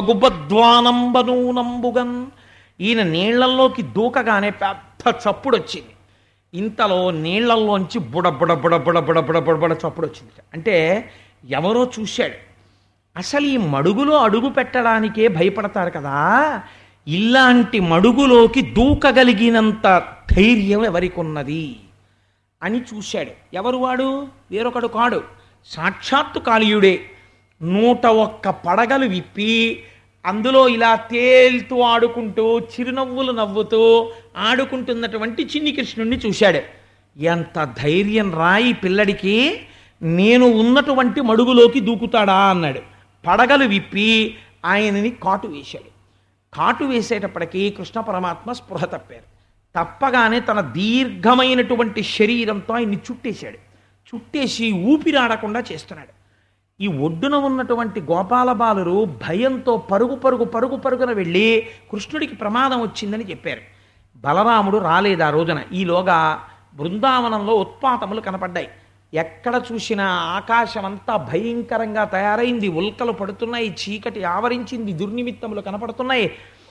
గుబగుబద్వానంబనూనంబుగన్ ఈయన నీళ్లల్లోకి దూకగానే పెద్ద చప్పుడు వచ్చింది ఇంతలో నీళ్లల్లోంచి బుడ బుడ బుడ బుడ బుడ బుడ బుడ బుడ చప్పుడు వచ్చింది అంటే ఎవరో చూశాడు అసలు ఈ మడుగులో అడుగు పెట్టడానికే భయపడతారు కదా ఇలాంటి మడుగులోకి దూకగలిగినంత ధైర్యం ఎవరికి ఉన్నది అని చూశాడు ఎవరు వాడు వేరొకడు కాడు సాక్షాత్తు కాళీయుడే నూట ఒక్క పడగలు విప్పి అందులో ఇలా తేలుతూ ఆడుకుంటూ చిరునవ్వులు నవ్వుతూ ఆడుకుంటున్నటువంటి చిన్ని కృష్ణుణ్ణి చూశాడు ఎంత ధైర్యం రాయి పిల్లడికి నేను ఉన్నటువంటి మడుగులోకి దూకుతాడా అన్నాడు పడగలు విప్పి ఆయనని కాటు వేశాడు కాటు వేసేటప్పటికీ కృష్ణ పరమాత్మ స్పృహ తప్పారు తప్పగానే తన దీర్ఘమైనటువంటి శరీరంతో ఆయన్ని చుట్టేశాడు చుట్టేసి ఊపిరాడకుండా చేస్తున్నాడు ఈ ఒడ్డున ఉన్నటువంటి గోపాల బాలురు భయంతో పరుగు పరుగు పరుగు పరుగున వెళ్ళి కృష్ణుడికి ప్రమాదం వచ్చిందని చెప్పారు బలరాముడు రాలేదు ఆ రోజున ఈలోగా బృందావనంలో ఉత్పాతములు కనపడ్డాయి ఎక్కడ చూసినా ఆకాశం అంతా భయంకరంగా తయారైంది ఉల్కలు పడుతున్నాయి చీకటి ఆవరించింది దుర్నిమిత్తములు కనపడుతున్నాయి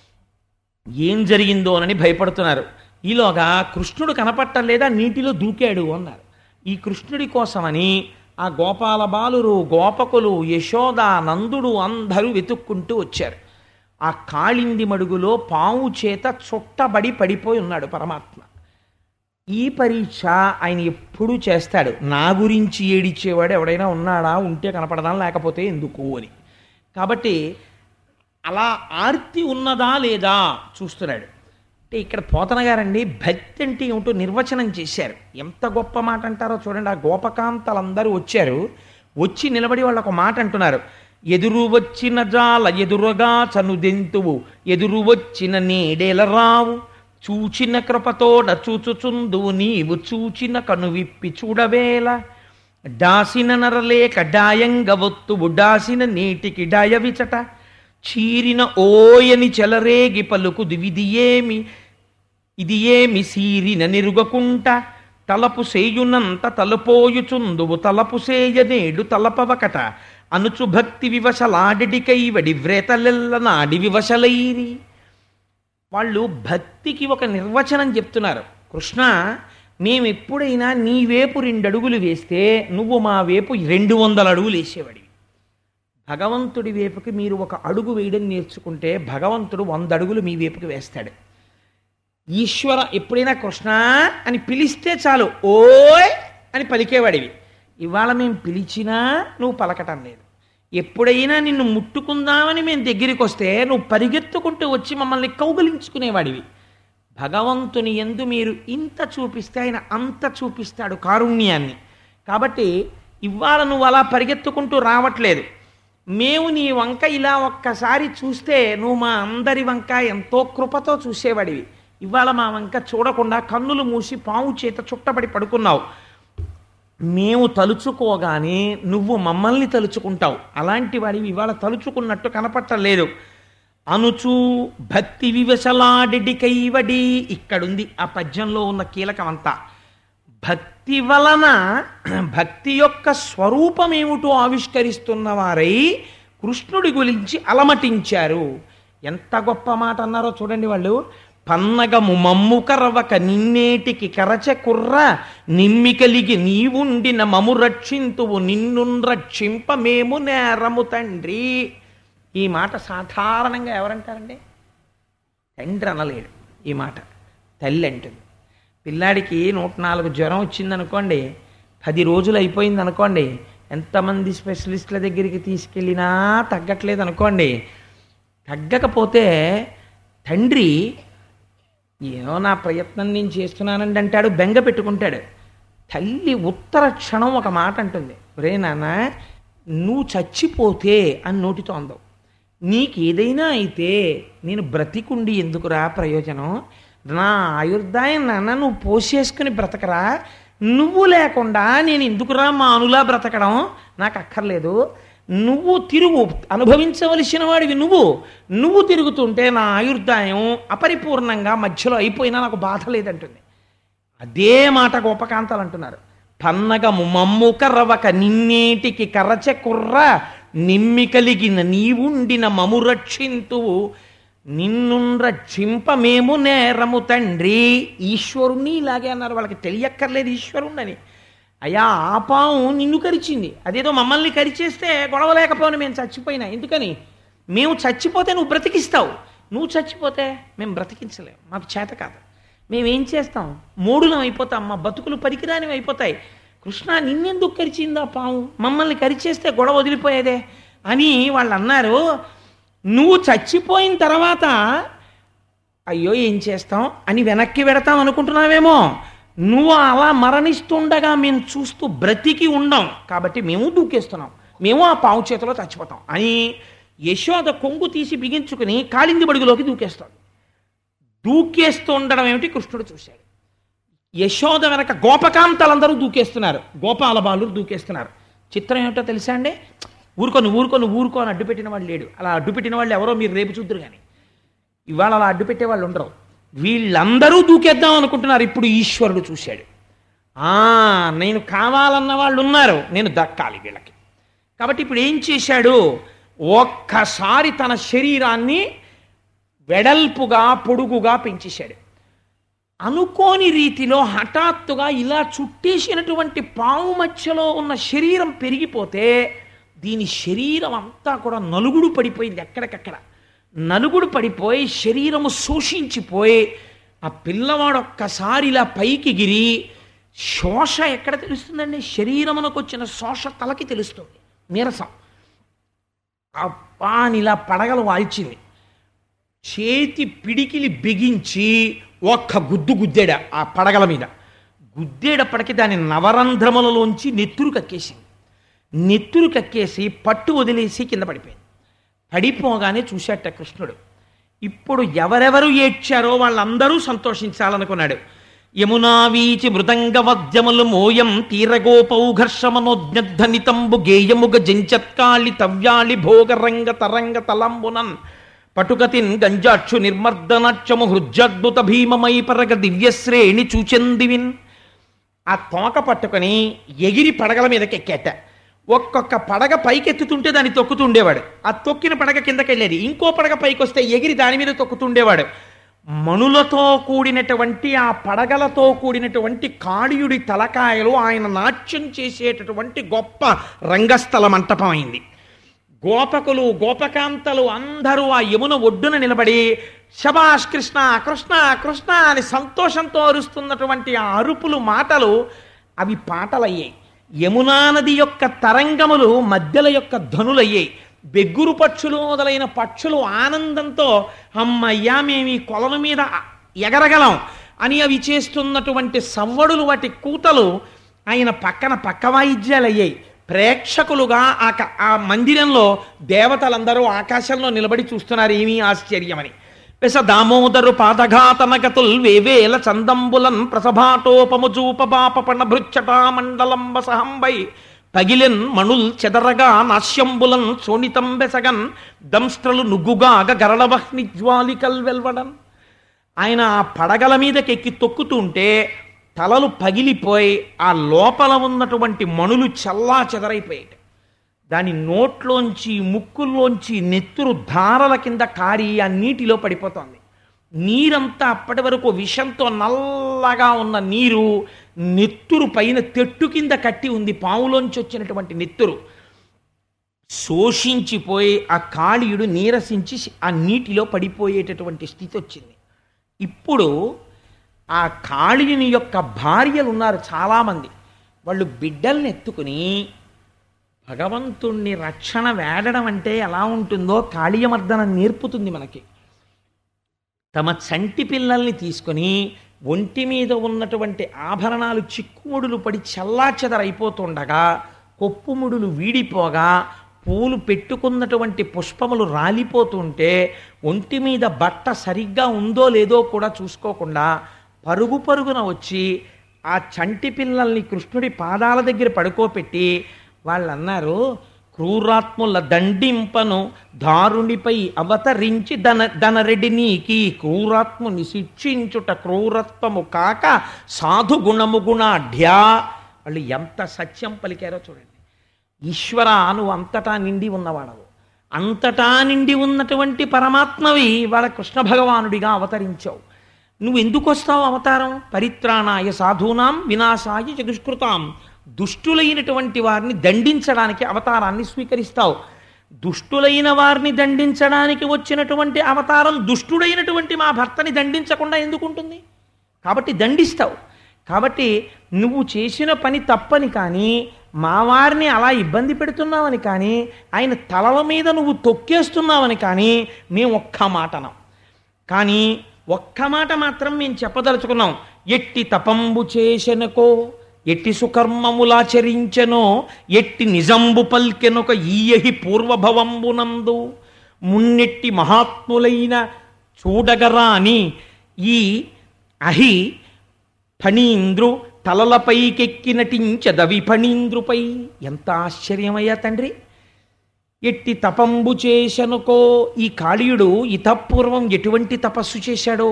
ఏం జరిగిందోనని భయపడుతున్నారు ఈలోగా కృష్ణుడు కనపట్టలేదా నీటిలో దూకాడు అన్నారు ఈ కృష్ణుడి కోసమని ఆ గోపాల బాలురు గోపకులు యశోద నందుడు అందరూ వెతుక్కుంటూ వచ్చారు ఆ కాళింది మడుగులో పాము చేత చుట్టబడి పడిపోయి ఉన్నాడు పరమాత్మ ఈ పరీక్ష ఆయన ఎప్పుడూ చేస్తాడు నా గురించి ఏడిచేవాడు ఎవడైనా ఉన్నాడా ఉంటే కనపడదా లేకపోతే ఎందుకు అని కాబట్టి అలా ఆర్తి ఉన్నదా లేదా చూస్తున్నాడు అంటే ఇక్కడ పోతన గారండి భక్తి అంటే ఏమిటో నిర్వచనం చేశారు ఎంత గొప్ప మాట అంటారో చూడండి ఆ గోపకాంతలందరూ వచ్చారు వచ్చి నిలబడి వాళ్ళు ఒక మాట అంటున్నారు ఎదురు వచ్చిన జాల ఎదురుగా చనుదెంతువు ఎదురు వచ్చిన నీడేల రావు చూచిన కృపతోడ చూచుచుందువు నీవు చూచిన కను విప్పి చూడవేల డాసిన నరలేక డాయంగ ఒత్తువు డాసిన నీటికి డాయవిచట చీరిన ఓయని చెలరేగి పలుకు దివిది ఏమి ఇది ఏమి సీరిన నిరుగకుంట తలపు సేయునంత తలపోయుచుందువు తలపు సేయనేడు తలపవకట అనుచు భక్తి వివశలాడికైవడి వ్రేతలెల్ల నాడి వివశలైరి వాళ్ళు భక్తికి ఒక నిర్వచనం చెప్తున్నారు కృష్ణ మేము ఎప్పుడైనా నీ వేపు రెండు అడుగులు వేస్తే నువ్వు మా వేపు రెండు వందల అడుగులు వేసేవాడివి భగవంతుడి వేపుకి మీరు ఒక అడుగు వేయడం నేర్చుకుంటే భగవంతుడు వంద అడుగులు మీ వేపుకి వేస్తాడు ఈశ్వర ఎప్పుడైనా కృష్ణ అని పిలిస్తే చాలు ఓయ్ అని పలికేవాడివి ఇవాళ మేము పిలిచినా నువ్వు పలకటం లేదు ఎప్పుడైనా నిన్ను ముట్టుకుందామని మేము దగ్గరికి వస్తే నువ్వు పరిగెత్తుకుంటూ వచ్చి మమ్మల్ని కౌగలించుకునేవాడివి భగవంతుని ఎందు మీరు ఇంత చూపిస్తే ఆయన అంత చూపిస్తాడు కారుణ్యాన్ని కాబట్టి ఇవాళ నువ్వు అలా పరిగెత్తుకుంటూ రావట్లేదు మేము నీ వంక ఇలా ఒక్కసారి చూస్తే నువ్వు మా అందరి వంక ఎంతో కృపతో చూసేవాడివి ఇవాళ మా వంక చూడకుండా కన్నులు మూసి పాము చేత చుట్టబడి పడుకున్నావు మేము తలుచుకోగానే నువ్వు మమ్మల్ని తలుచుకుంటావు అలాంటి వాడివి ఇవాళ తలుచుకున్నట్టు కనపట్టలేదు అనుచు భక్తి వివశలాడి కైవడి ఇక్కడుంది ఆ పద్యంలో ఉన్న కీలకం అంతా భక్తి వలన భక్తి యొక్క స్వరూపమేమిటో ఆవిష్కరిస్తున్న వారై కృష్ణుడి గురించి అలమటించారు ఎంత గొప్ప మాట అన్నారో చూడండి వాళ్ళు పన్నగము మమ్ము కరవక నిన్నేటికి కరచ కుర్ర నిమ్మి కలిగి నీవుండిన మము రక్షింతువు నిన్ను రక్షింప మేము నేరము తండ్రి ఈ మాట సాధారణంగా ఎవరంటారండి తండ్రి అనలేడు ఈ మాట తల్లి అంటుంది పిల్లాడికి నూట నాలుగు జ్వరం వచ్చిందనుకోండి పది రోజులు అయిపోయింది అనుకోండి ఎంతమంది స్పెషలిస్టుల దగ్గరికి తీసుకెళ్ళినా తగ్గట్లేదు అనుకోండి తగ్గకపోతే తండ్రి ఏదో నా ప్రయత్నం నేను చేస్తున్నానండి అంటాడు బెంగ పెట్టుకుంటాడు తల్లి ఉత్తర క్షణం ఒక మాట అంటుంది రే నాన్న నువ్వు చచ్చిపోతే అని నోటితో అందవు నీకు ఏదైనా అయితే నేను బ్రతికుండి ఎందుకురా ప్రయోజనం నా ఆయుర్దాయం నాన్న నువ్వు పోసేసుకుని బ్రతకరా నువ్వు లేకుండా నేను ఎందుకురా మా అనులా బ్రతకడం నాకు అక్కర్లేదు నువ్వు తిరుగు అనుభవించవలసిన వాడివి నువ్వు నువ్వు తిరుగుతుంటే నా ఆయుర్దాయం అపరిపూర్ణంగా మధ్యలో అయిపోయినా నాకు బాధ లేదంటుంది అదే మాట గోపకాంతాలు అంటున్నారు పన్నగము మమ్ము కర్రవక నిన్నేటికి కర్రచె కుర్ర నిమ్మి కలిగిన నీవుండిన మము రక్షింతువు నిన్ను రక్షింప మేము నేరము తండ్రి ఈశ్వరుణ్ణి ఇలాగే అన్నారు వాళ్ళకి తెలియక్కర్లేదు ఈశ్వరుణ్ణని అయ్యా ఆ పాము నిన్ను కరిచింది అదేదో మమ్మల్ని కరిచేస్తే గొడవ లేకపోయినా మేము చచ్చిపోయినా ఎందుకని మేము చచ్చిపోతే నువ్వు బ్రతికిస్తావు నువ్వు చచ్చిపోతే మేము బ్రతికించలేము మాకు చేత కాదు మేమేం చేస్తాం మూడులం అయిపోతాం మా బతుకులు పరికిరానివి అయిపోతాయి కృష్ణ నిన్నెందుకు కరిచిందా పాము మమ్మల్ని కరిచేస్తే గొడవ వదిలిపోయేదే అని వాళ్ళు అన్నారు నువ్వు చచ్చిపోయిన తర్వాత అయ్యో ఏం చేస్తాం అని వెనక్కి పెడతాం అనుకుంటున్నావేమో నువ్వు అలా మరణిస్తుండగా మేము చూస్తూ బ్రతికి ఉండం కాబట్టి మేము దూకేస్తున్నాం మేము ఆ పావు చేతిలో చచ్చిపోతాం అని యశోద కొంగు తీసి బిగించుకుని కాళింది బడుగులోకి దూకేస్తాడు దూకేస్తూ ఉండడం ఏమిటి కృష్ణుడు చూశాడు యశోద వెనక గోపకాంతలందరూ దూకేస్తున్నారు గోపాల బాలు దూకేస్తున్నారు చిత్రం ఏమిటో తెలుసా అండి ఊరుకొని ఊరుకొని ఊరుకో అని అడ్డుపెట్టిన వాళ్ళు లేడు అలా అడ్డుపెట్టిన వాళ్ళు ఎవరో మీరు రేపు చూద్దరు కానీ ఇవాళ అలా అడ్డుపెట్టే వాళ్ళు ఉండరు వీళ్ళందరూ దూకేద్దాం అనుకుంటున్నారు ఇప్పుడు ఈశ్వరుడు చూశాడు ఆ నేను కావాలన్న వాళ్ళు ఉన్నారు నేను దక్కాలి వీళ్ళకి కాబట్టి ఇప్పుడు ఏం చేశాడు ఒక్కసారి తన శరీరాన్ని వెడల్పుగా పొడుగుగా పెంచేశాడు అనుకోని రీతిలో హఠాత్తుగా ఇలా చుట్టేసినటువంటి పాము మధ్యలో ఉన్న శరీరం పెరిగిపోతే దీని శరీరం అంతా కూడా నలుగుడు పడిపోయింది ఎక్కడికక్కడ నలుగుడు పడిపోయి శరీరము శోషించిపోయి ఆ పిల్లవాడు ఒక్కసారి ఇలా పైకి గిరి శోష ఎక్కడ తెలుస్తుందండి శరీరమునకు వచ్చిన శోష తలకి తెలుస్తుంది నీరసం అబ్బా అని ఇలా పడగలు వాల్చింది చేతి పిడికిలి బిగించి ఒక్క గుద్దు గుద్దాడు ఆ పడగల మీద గుద్దేటప్పటికి దాని నవరంధ్రములలోంచి నెత్తురు కక్కేసింది నెత్తురు కక్కేసి పట్టు వదిలేసి కింద పడిపోయింది పడిపోగానే చూశాట కృష్ణుడు ఇప్పుడు ఎవరెవరు ఏడ్చారో వాళ్ళందరూ సంతోషించాలనుకున్నాడు యమునా వీచి మృదంగ వద్యములు మోయం తీరగోపౌఘర్షమనోజ్ఞనితంబు గేయముగ జంచత్కాళి తవ్యాళి భోగరంగ తరంగ తలంబునన్ పటుకతిన్ గంజాక్షు నిర్మర్దనాక్షము హృజ్జద్భుత భీమమై పరగ దివ్యశ్రేణి చూచెందివిన్ ఆ తోక పట్టుకొని ఎగిరి పడగల మీదకి ఎక్కేట ఒక్కొక్క పడగ పైకెత్తుతుంటే దాన్ని తొక్కుతుండేవాడు ఆ తొక్కిన పడగ కిందకి వెళ్ళేది ఇంకో పడగ పైకి వస్తే ఎగిరి దాని మీద తొక్కుతుండేవాడు మణులతో కూడినటువంటి ఆ పడగలతో కూడినటువంటి కాళీయుడి తలకాయలు ఆయన నాట్యం చేసేటటువంటి గొప్ప రంగస్థల మంటపం అయింది గోపకులు గోపకాంతలు అందరూ ఆ యమున ఒడ్డున నిలబడి శబాష్ కృష్ణ కృష్ణ కృష్ణ అని సంతోషంతో అరుస్తున్నటువంటి ఆ అరుపులు మాటలు అవి పాటలయ్యాయి యమునా నది యొక్క తరంగములు మధ్యల యొక్క ధనులయ్యాయి బెగ్గురు పక్షులు మొదలైన పక్షులు ఆనందంతో అమ్మయ్యా మేము ఈ కొలను మీద ఎగరగలం అని అవి చేస్తున్నటువంటి సవ్వడులు వాటి కూతలు ఆయన పక్కన పక్క వాయిద్యాలు అయ్యాయి ప్రేక్షకులుగా ఆ క- ఆ మందిరంలో దేవతలందరూ ఆకాశంలో నిలబడి చూస్తున్నారు ఏమీ ఆశ్చర్యమని పెస దామోదరు పాదఘాతనగతుల్ వేవేల చందంబులన్ ప్రసభాటోపము చూపబాపపణ భృచ్చటా మండలంబ సహంబై పగిలెన్ మణుల్ చెదరగా నాశ్యంబులన్ శోణితం బెసగన్ దంస్ట్రలు నుగ్గుగాగ గరళవహ్ని జ్వాలికల్ వెల్వడన్ ఆయన ఆ పడగల మీదకెక్కి తొక్కుతుంటే తలలు పగిలిపోయి ఆ లోపల ఉన్నటువంటి మణులు చల్లా చెదరైపోయాయి దాని నోట్లోంచి ముక్కుల్లోంచి నెత్తురు ధారల కింద కారి ఆ నీటిలో పడిపోతోంది నీరంతా అప్పటి వరకు విషంతో నల్లగా ఉన్న నీరు నెత్తురు పైన తెట్టు కింద కట్టి ఉంది పావులోంచి వచ్చినటువంటి నెత్తురు శోషించిపోయి ఆ కాళీయుడు నీరసించి ఆ నీటిలో పడిపోయేటటువంటి స్థితి వచ్చింది ఇప్పుడు ఆ కాళీయుని యొక్క భార్యలు ఉన్నారు చాలామంది వాళ్ళు బిడ్డల్ని ఎత్తుకుని భగవంతుణ్ణి రక్షణ వేడడం అంటే ఎలా ఉంటుందో కాళీయమర్దనం నేర్పుతుంది మనకి తమ చంటి పిల్లల్ని తీసుకొని ఒంటి మీద ఉన్నటువంటి ఆభరణాలు చిక్కుముడులు పడి చల్లాచెదరైపోతుండగా కొప్పుముడులు వీడిపోగా పూలు పెట్టుకున్నటువంటి పుష్పములు రాలిపోతుంటే ఒంటి మీద బట్ట సరిగ్గా ఉందో లేదో కూడా చూసుకోకుండా పరుగు పరుగున వచ్చి ఆ చంటి పిల్లల్ని కృష్ణుడి పాదాల దగ్గర పడుకోపెట్టి వాళ్ళు అన్నారు క్రూరాత్ముల దండింపను దారునిపై అవతరించి దన దనరెడ్డి నీకి క్రూరాత్ముని శిక్షించుట క్రూరత్వము కాక సాధు గుణము గుణాఢ్యా వాళ్ళు ఎంత సత్యం పలికారో చూడండి ఈశ్వర నువ్వు అంతటా నిండి ఉన్నవాడవు అంతటా నిండి ఉన్నటువంటి పరమాత్మవి వాళ్ళ కృష్ణ భగవానుడిగా అవతరించావు నువ్వు ఎందుకు వస్తావు అవతారం పరిత్రాణాయ సాధూనాం వినాశాయ చతుష్కృతాం దుష్టులైనటువంటి వారిని దండించడానికి అవతారాన్ని స్వీకరిస్తావు దుష్టులైన వారిని దండించడానికి వచ్చినటువంటి అవతారం దుష్టుడైనటువంటి మా భర్తని దండించకుండా ఎందుకుంటుంది కాబట్టి దండిస్తావు కాబట్టి నువ్వు చేసిన పని తప్పని కానీ మా వారిని అలా ఇబ్బంది పెడుతున్నావని కానీ ఆయన తలల మీద నువ్వు తొక్కేస్తున్నావని కానీ మేము ఒక్క మాటనం కానీ ఒక్క మాట మాత్రం మేము చెప్పదలుచుకున్నాం ఎట్టి తపంబు చేసెనకో ఎట్టి సుకర్మములాచరించెనో ఎట్టి నిజంబు పల్కెనొక ఈయహి పూర్వభవంబునందు మున్నెట్టి మహాత్ములైన చూడగరాని ఈ అహి ఫణీంద్రు తలలపైకెక్కి నటించదవి ఫణీంద్రుపై ఎంత ఆశ్చర్యమయ్యా తండ్రి ఎట్టి తపంబు చేశనుకో ఈ కాళీయుడు ఇతపూర్వం ఎటువంటి తపస్సు చేశాడో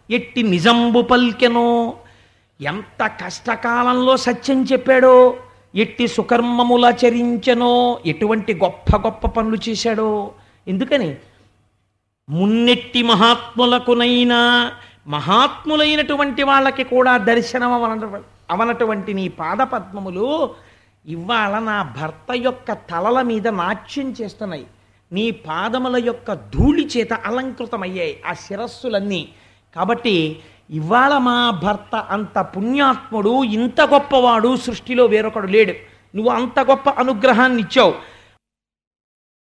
ఎట్టి నిజంబు పల్కెనో ఎంత కష్టకాలంలో సత్యం చెప్పాడో ఎట్టి సుకర్మముల చరించెనో ఎటువంటి గొప్ప గొప్ప పనులు చేశాడో ఎందుకని మున్నెట్టి మహాత్ములకునైనా మహాత్ములైనటువంటి వాళ్ళకి కూడా దర్శనం అవన అవనటువంటి నీ పాదపద్మములు ఇవాళ నా భర్త యొక్క తలల మీద నాట్యం చేస్తున్నాయి నీ పాదముల యొక్క ధూళి చేత అలంకృతమయ్యాయి ఆ శిరస్సులన్నీ కాబట్టి ఇవాళ మా భర్త అంత పుణ్యాత్ముడు ఇంత గొప్పవాడు సృష్టిలో వేరొకడు లేడు నువ్వు అంత గొప్ప అనుగ్రహాన్ని ఇచ్చావు